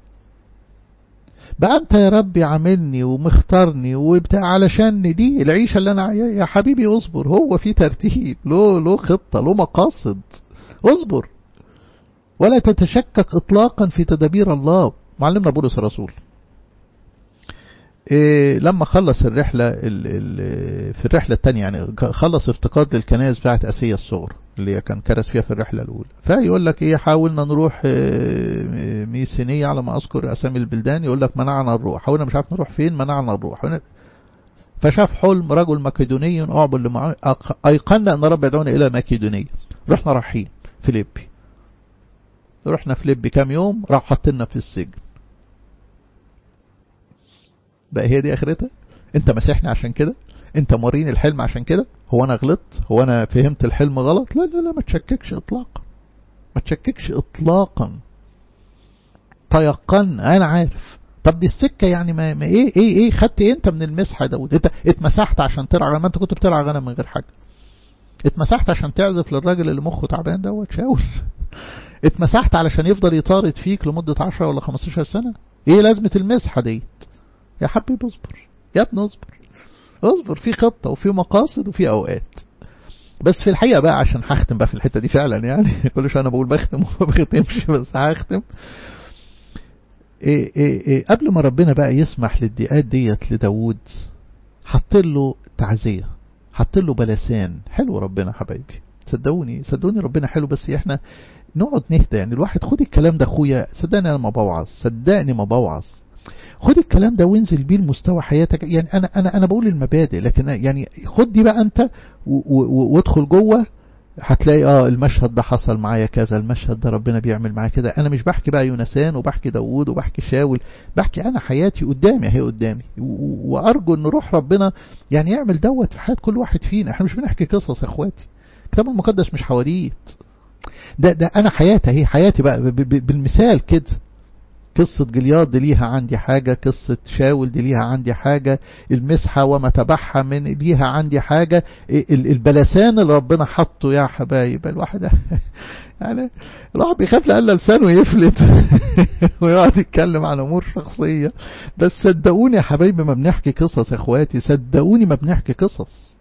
بقى أنت يا ربي عاملني ومختارني وبتاع علشان دي العيشة اللي أنا يا حبيبي اصبر هو في ترتيب له له خطة له مقاصد اصبر ولا تتشكك إطلاقا في تدابير الله معلمنا بولس الرسول إيه لما خلص الرحلة ال ال في الرحلة الثانية يعني خلص افتقاد للكنائس بتاعت أسيا الصغرى اللي كان كرس فيها في الرحلة الأولى فيقول لك إيه حاولنا نروح إيه ميسينية على ما أذكر أسامي البلدان يقول لك منعنا الروح حاولنا مش عارف نروح فين منعنا الروح فشاف حلم رجل مكيدوني أعبد لمع... أيقنا أن رب يدعونا إلى مكيدونية رحنا رايحين فيليبي رحنا فيليبي كام يوم راح حطنا في السجن بقى هي دي اخرتها انت مسيحني عشان كده انت موريني الحلم عشان كده هو انا غلطت هو انا فهمت الحلم غلط لا لا لا ما تشككش اطلاقا ما تشككش اطلاقا تيقن انا عارف طب دي السكة يعني ما, ما ايه ايه ايه خدت ايه انت من المسحة دوت انت اتمسحت عشان ترعى ما انت كنت بترعى غنم من غير حاجة اتمسحت عشان تعزف للراجل اللي مخه تعبان دوت شاول اتمسحت علشان يفضل يطارد فيك لمدة 10 ولا 15 سنة ايه لازمة المسحة ديت يا حبيبي اصبر يا ابني اصبر اصبر في خطة وفي مقاصد وفي اوقات بس في الحقيقة بقى عشان هختم بقى في الحتة دي فعلا يعني كل شوية انا بقول بختم وما بختمش بس هختم إيه إيه إيه قبل ما ربنا بقى يسمح للدقات ديت لداود حط له تعزية حط له بلسان حلو ربنا حبايبي صدقوني صدقوني ربنا حلو بس احنا نقعد نهدى يعني الواحد خد الكلام ده اخويا صدقني انا ما بوعظ صدقني ما بوعظ خد الكلام ده وانزل بيه لمستوى حياتك يعني انا انا انا بقول المبادئ لكن يعني خد دي بقى انت وادخل جوه هتلاقي اه المشهد ده حصل معايا كذا المشهد ده ربنا بيعمل معايا كده انا مش بحكي بقى يونسان وبحكي داوود وبحكي شاول بحكي انا حياتي قدامي اهي قدامي وارجو ان روح ربنا يعني يعمل دوت في حياه كل واحد فينا احنا مش بنحكي قصص يا اخواتي الكتاب المقدس مش حواديت ده ده انا حياتي اهي حياتي بقى بالمثال كده قصة جلياد دي ليها عندي حاجة قصة شاول دي ليها عندي حاجة المسحة وما تبعها من ليها عندي حاجة البلسان اللي ربنا حطه يا حبايب الواحد يعني الواحد بيخاف لألا لسانه يفلت ويقعد يتكلم عن أمور شخصية بس صدقوني يا حبايبي ما بنحكي قصص يا اخواتي صدقوني ما بنحكي قصص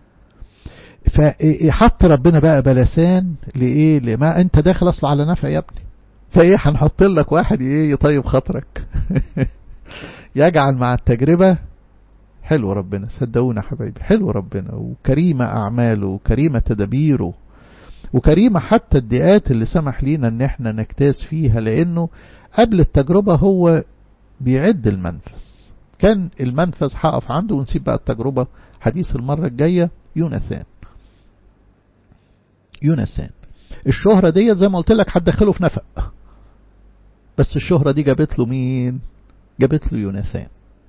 فحط ربنا بقى بلسان لإيه لما أنت داخل أصل على نفع يا ابني فإيه هنحط لك واحد إيه يطيب خاطرك يجعل مع التجربة حلو ربنا صدقونا حبايبي حلو ربنا وكريمة أعماله وكريمة تدابيره وكريمة حتى الدقات اللي سمح لينا ان احنا نجتاز فيها لانه قبل التجربة هو بيعد المنفذ كان المنفذ هقف عنده ونسيب بقى التجربة حديث المرة الجاية يوناثان يوناثان الشهرة ديت زي ما قلت لك هتدخله في نفق بس الشهرة دي جابت له مين جابت له يوناثان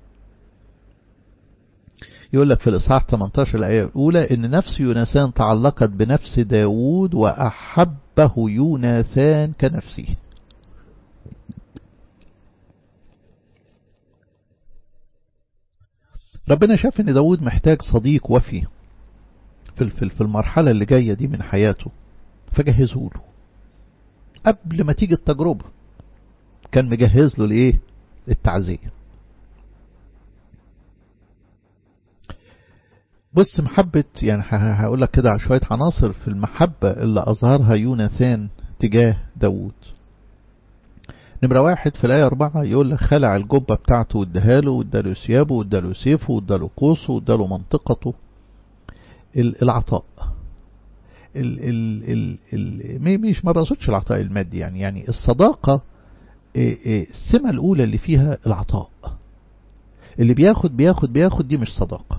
يقول لك في الإصحاح 18 الآية الأولى إن نفس يوناثان تعلقت بنفس داود وأحبه يوناثان كنفسه ربنا شاف إن داود محتاج صديق وفي في في المرحلة اللي جاية دي من حياته فجهزه له قبل ما تيجي التجربة كان مجهز له لإيه التعزية بص محبة يعني هقول لك كده شوية عناصر في المحبة اللي أظهرها يوناثان تجاه داود نمرة واحد في الآية أربعة يقول لك خلع الجبة بتاعته واداها له واداله ثيابه واداله سيفه واداله قوسه واداله منطقته العطاء ال ال ال ال مش ما بقصدش العطاء المادي يعني يعني الصداقة السمة الأولى اللي فيها العطاء اللي بياخد بياخد بياخد دي مش صداقة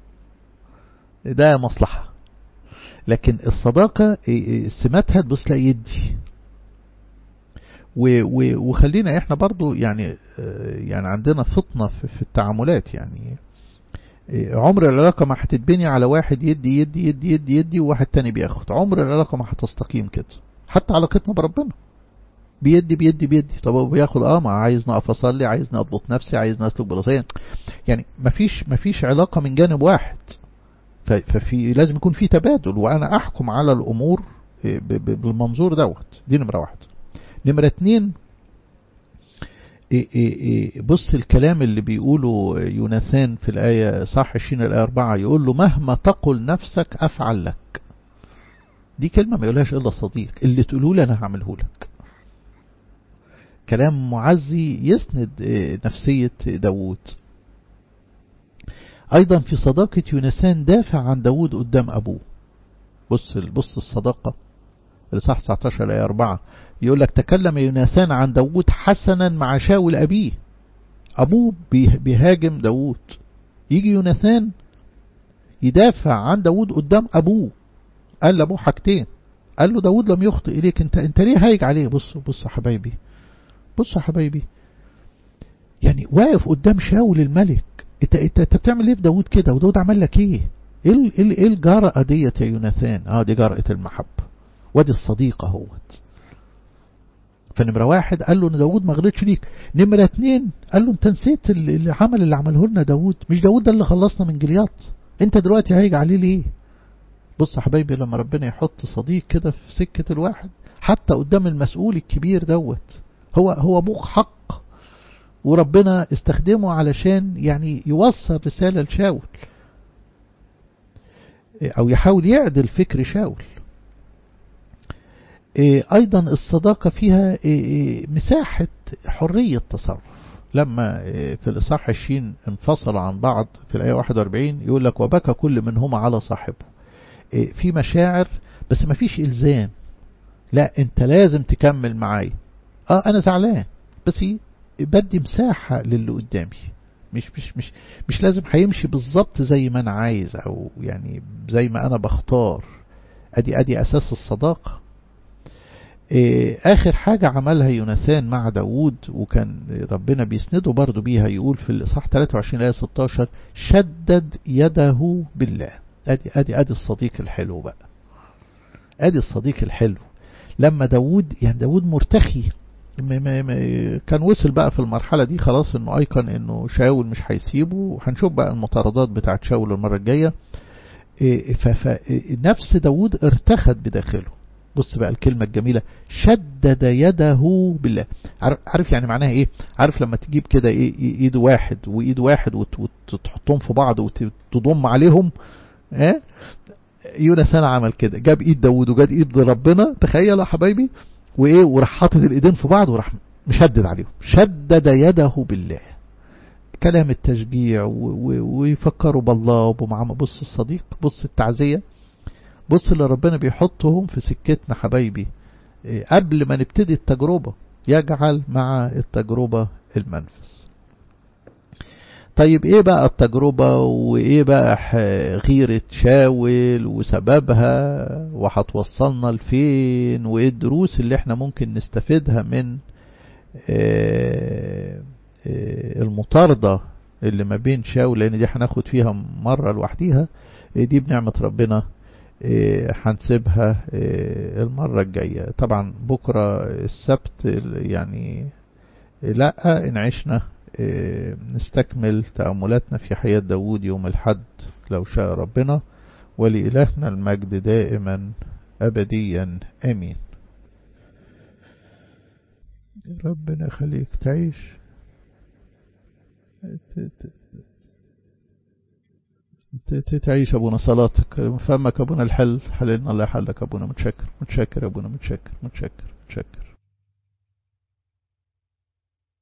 ده مصلحة لكن الصداقة سماتها تبص لا يدي وخلينا احنا برضو يعني يعني عندنا فطنة في التعاملات يعني عمر العلاقة ما هتتبني على واحد يدي يدي يدي يدي يدي وواحد تاني بياخد عمر العلاقة ما هتستقيم كده حتى علاقتنا بربنا بيدي بيدي بيدي طب هو بياخد اه ما عايز نقف اصلي عايز اضبط نفسي عايز اسلك براسيا يعني مفيش مفيش علاقة من جانب واحد ففي لازم يكون في تبادل وانا احكم على الامور بالمنظور دوت دي نمرة واحد نمرة اتنين بص الكلام اللي بيقوله يوناثان في الآية صح 20 الآية 4 يقول له مهما تقل نفسك أفعل لك دي كلمة ما يقولهاش إلا صديق اللي تقوله لي أنا هعمله لك كلام معزي يسند نفسية داوود أيضا في صداقة يونسان دافع عن داود قدام أبوه بص بص الصداقة الإصحاح 19 آية 4 يقول لك تكلم يوناثان عن داود حسنا مع شاول أبيه أبوه بيهاجم داود يجي يوناثان يدافع عن داود قدام أبوه قال لأبوه حاجتين قال له داود لم يخطئ إليك انت, انت ليه هايج عليه بصوا بصوا حبايبي بصوا حبايبي يعني واقف قدام شاول الملك انت انت, انت بتعمل ايه في داود كده وداود عمل لك ايه ايه ايه الجرأة ديت يا يوناثان اه دي جرأة المحبة وادي الصديقة اهوت فنمرة واحد قال له ان داود ما غلطش ليك نمرة اتنين قال له انت نسيت العمل اللي عمله لنا داود مش داود ده اللي خلصنا من جلياط انت دلوقتي هيجي عليه ليه بص يا حبايبي لما ربنا يحط صديق كده في سكة الواحد حتى قدام المسؤول الكبير دوت هو هو ابوك حق وربنا استخدمه علشان يعني يوصل رسالة لشاول او يحاول يعدل فكر شاول ايضا الصداقة فيها مساحة حرية تصرف لما في الإصحاح 20 انفصل عن بعض في الآية 41 يقول لك وبكى كل منهما على صاحبه في مشاعر بس ما فيش إلزام لا انت لازم تكمل معايا اه انا زعلان بس بدي مساحة للي قدامي مش مش مش مش لازم هيمشي بالظبط زي ما انا عايز او يعني زي ما انا بختار ادي ادي اساس الصداقة آخر حاجة عملها يوناثان مع داود وكان ربنا بيسنده برضو بيها يقول في الإصحاح 23 آية 16 شدد يده بالله أدي, أدي, أدي الصديق الحلو بقى أدي الصديق الحلو لما داود يعني داود مرتخي كان وصل بقى في المرحلة دي خلاص انه ايقن انه شاول مش هيسيبه وهنشوف بقى المطاردات بتاعت شاول المرة الجاية فنفس داود ارتخت بداخله بص بقى الكلمة الجميلة شدد يده بالله عارف يعني معناها ايه عارف لما تجيب كده ايه ايد واحد وايد واحد وتحطهم في بعض وتضم عليهم اه يونسان عمل كده جاب ايد داود وجاب ايد ربنا تخيل يا حبايبي وايه وراح حاطط الايدين في بعض وراح مشدد عليهم شدد يده بالله كلام التشجيع ويفكروا بالله وبمعامة بص الصديق بص التعزية بص اللي ربنا بيحطهم في سكتنا حبايبي قبل ما نبتدي التجربة يجعل مع التجربة المنفس طيب ايه بقى التجربة وايه بقى غيرة شاول وسببها وهتوصلنا لفين وايه الدروس اللي احنا ممكن نستفيدها من المطاردة اللي ما بين شاول لان دي هناخد فيها مرة لوحديها دي بنعمة ربنا هنسيبها المرة الجاية طبعا بكرة السبت يعني لا إن عشنا نستكمل تأملاتنا في حياة داود يوم الحد لو شاء ربنا ولإلهنا المجد دائما أبديا آمين ربنا خليك تعيش تعيش أبونا صلاتك فمك أبونا الحل حللنا الله حلك أبونا متشكر متشكر أبونا متشكر متشكر متشكر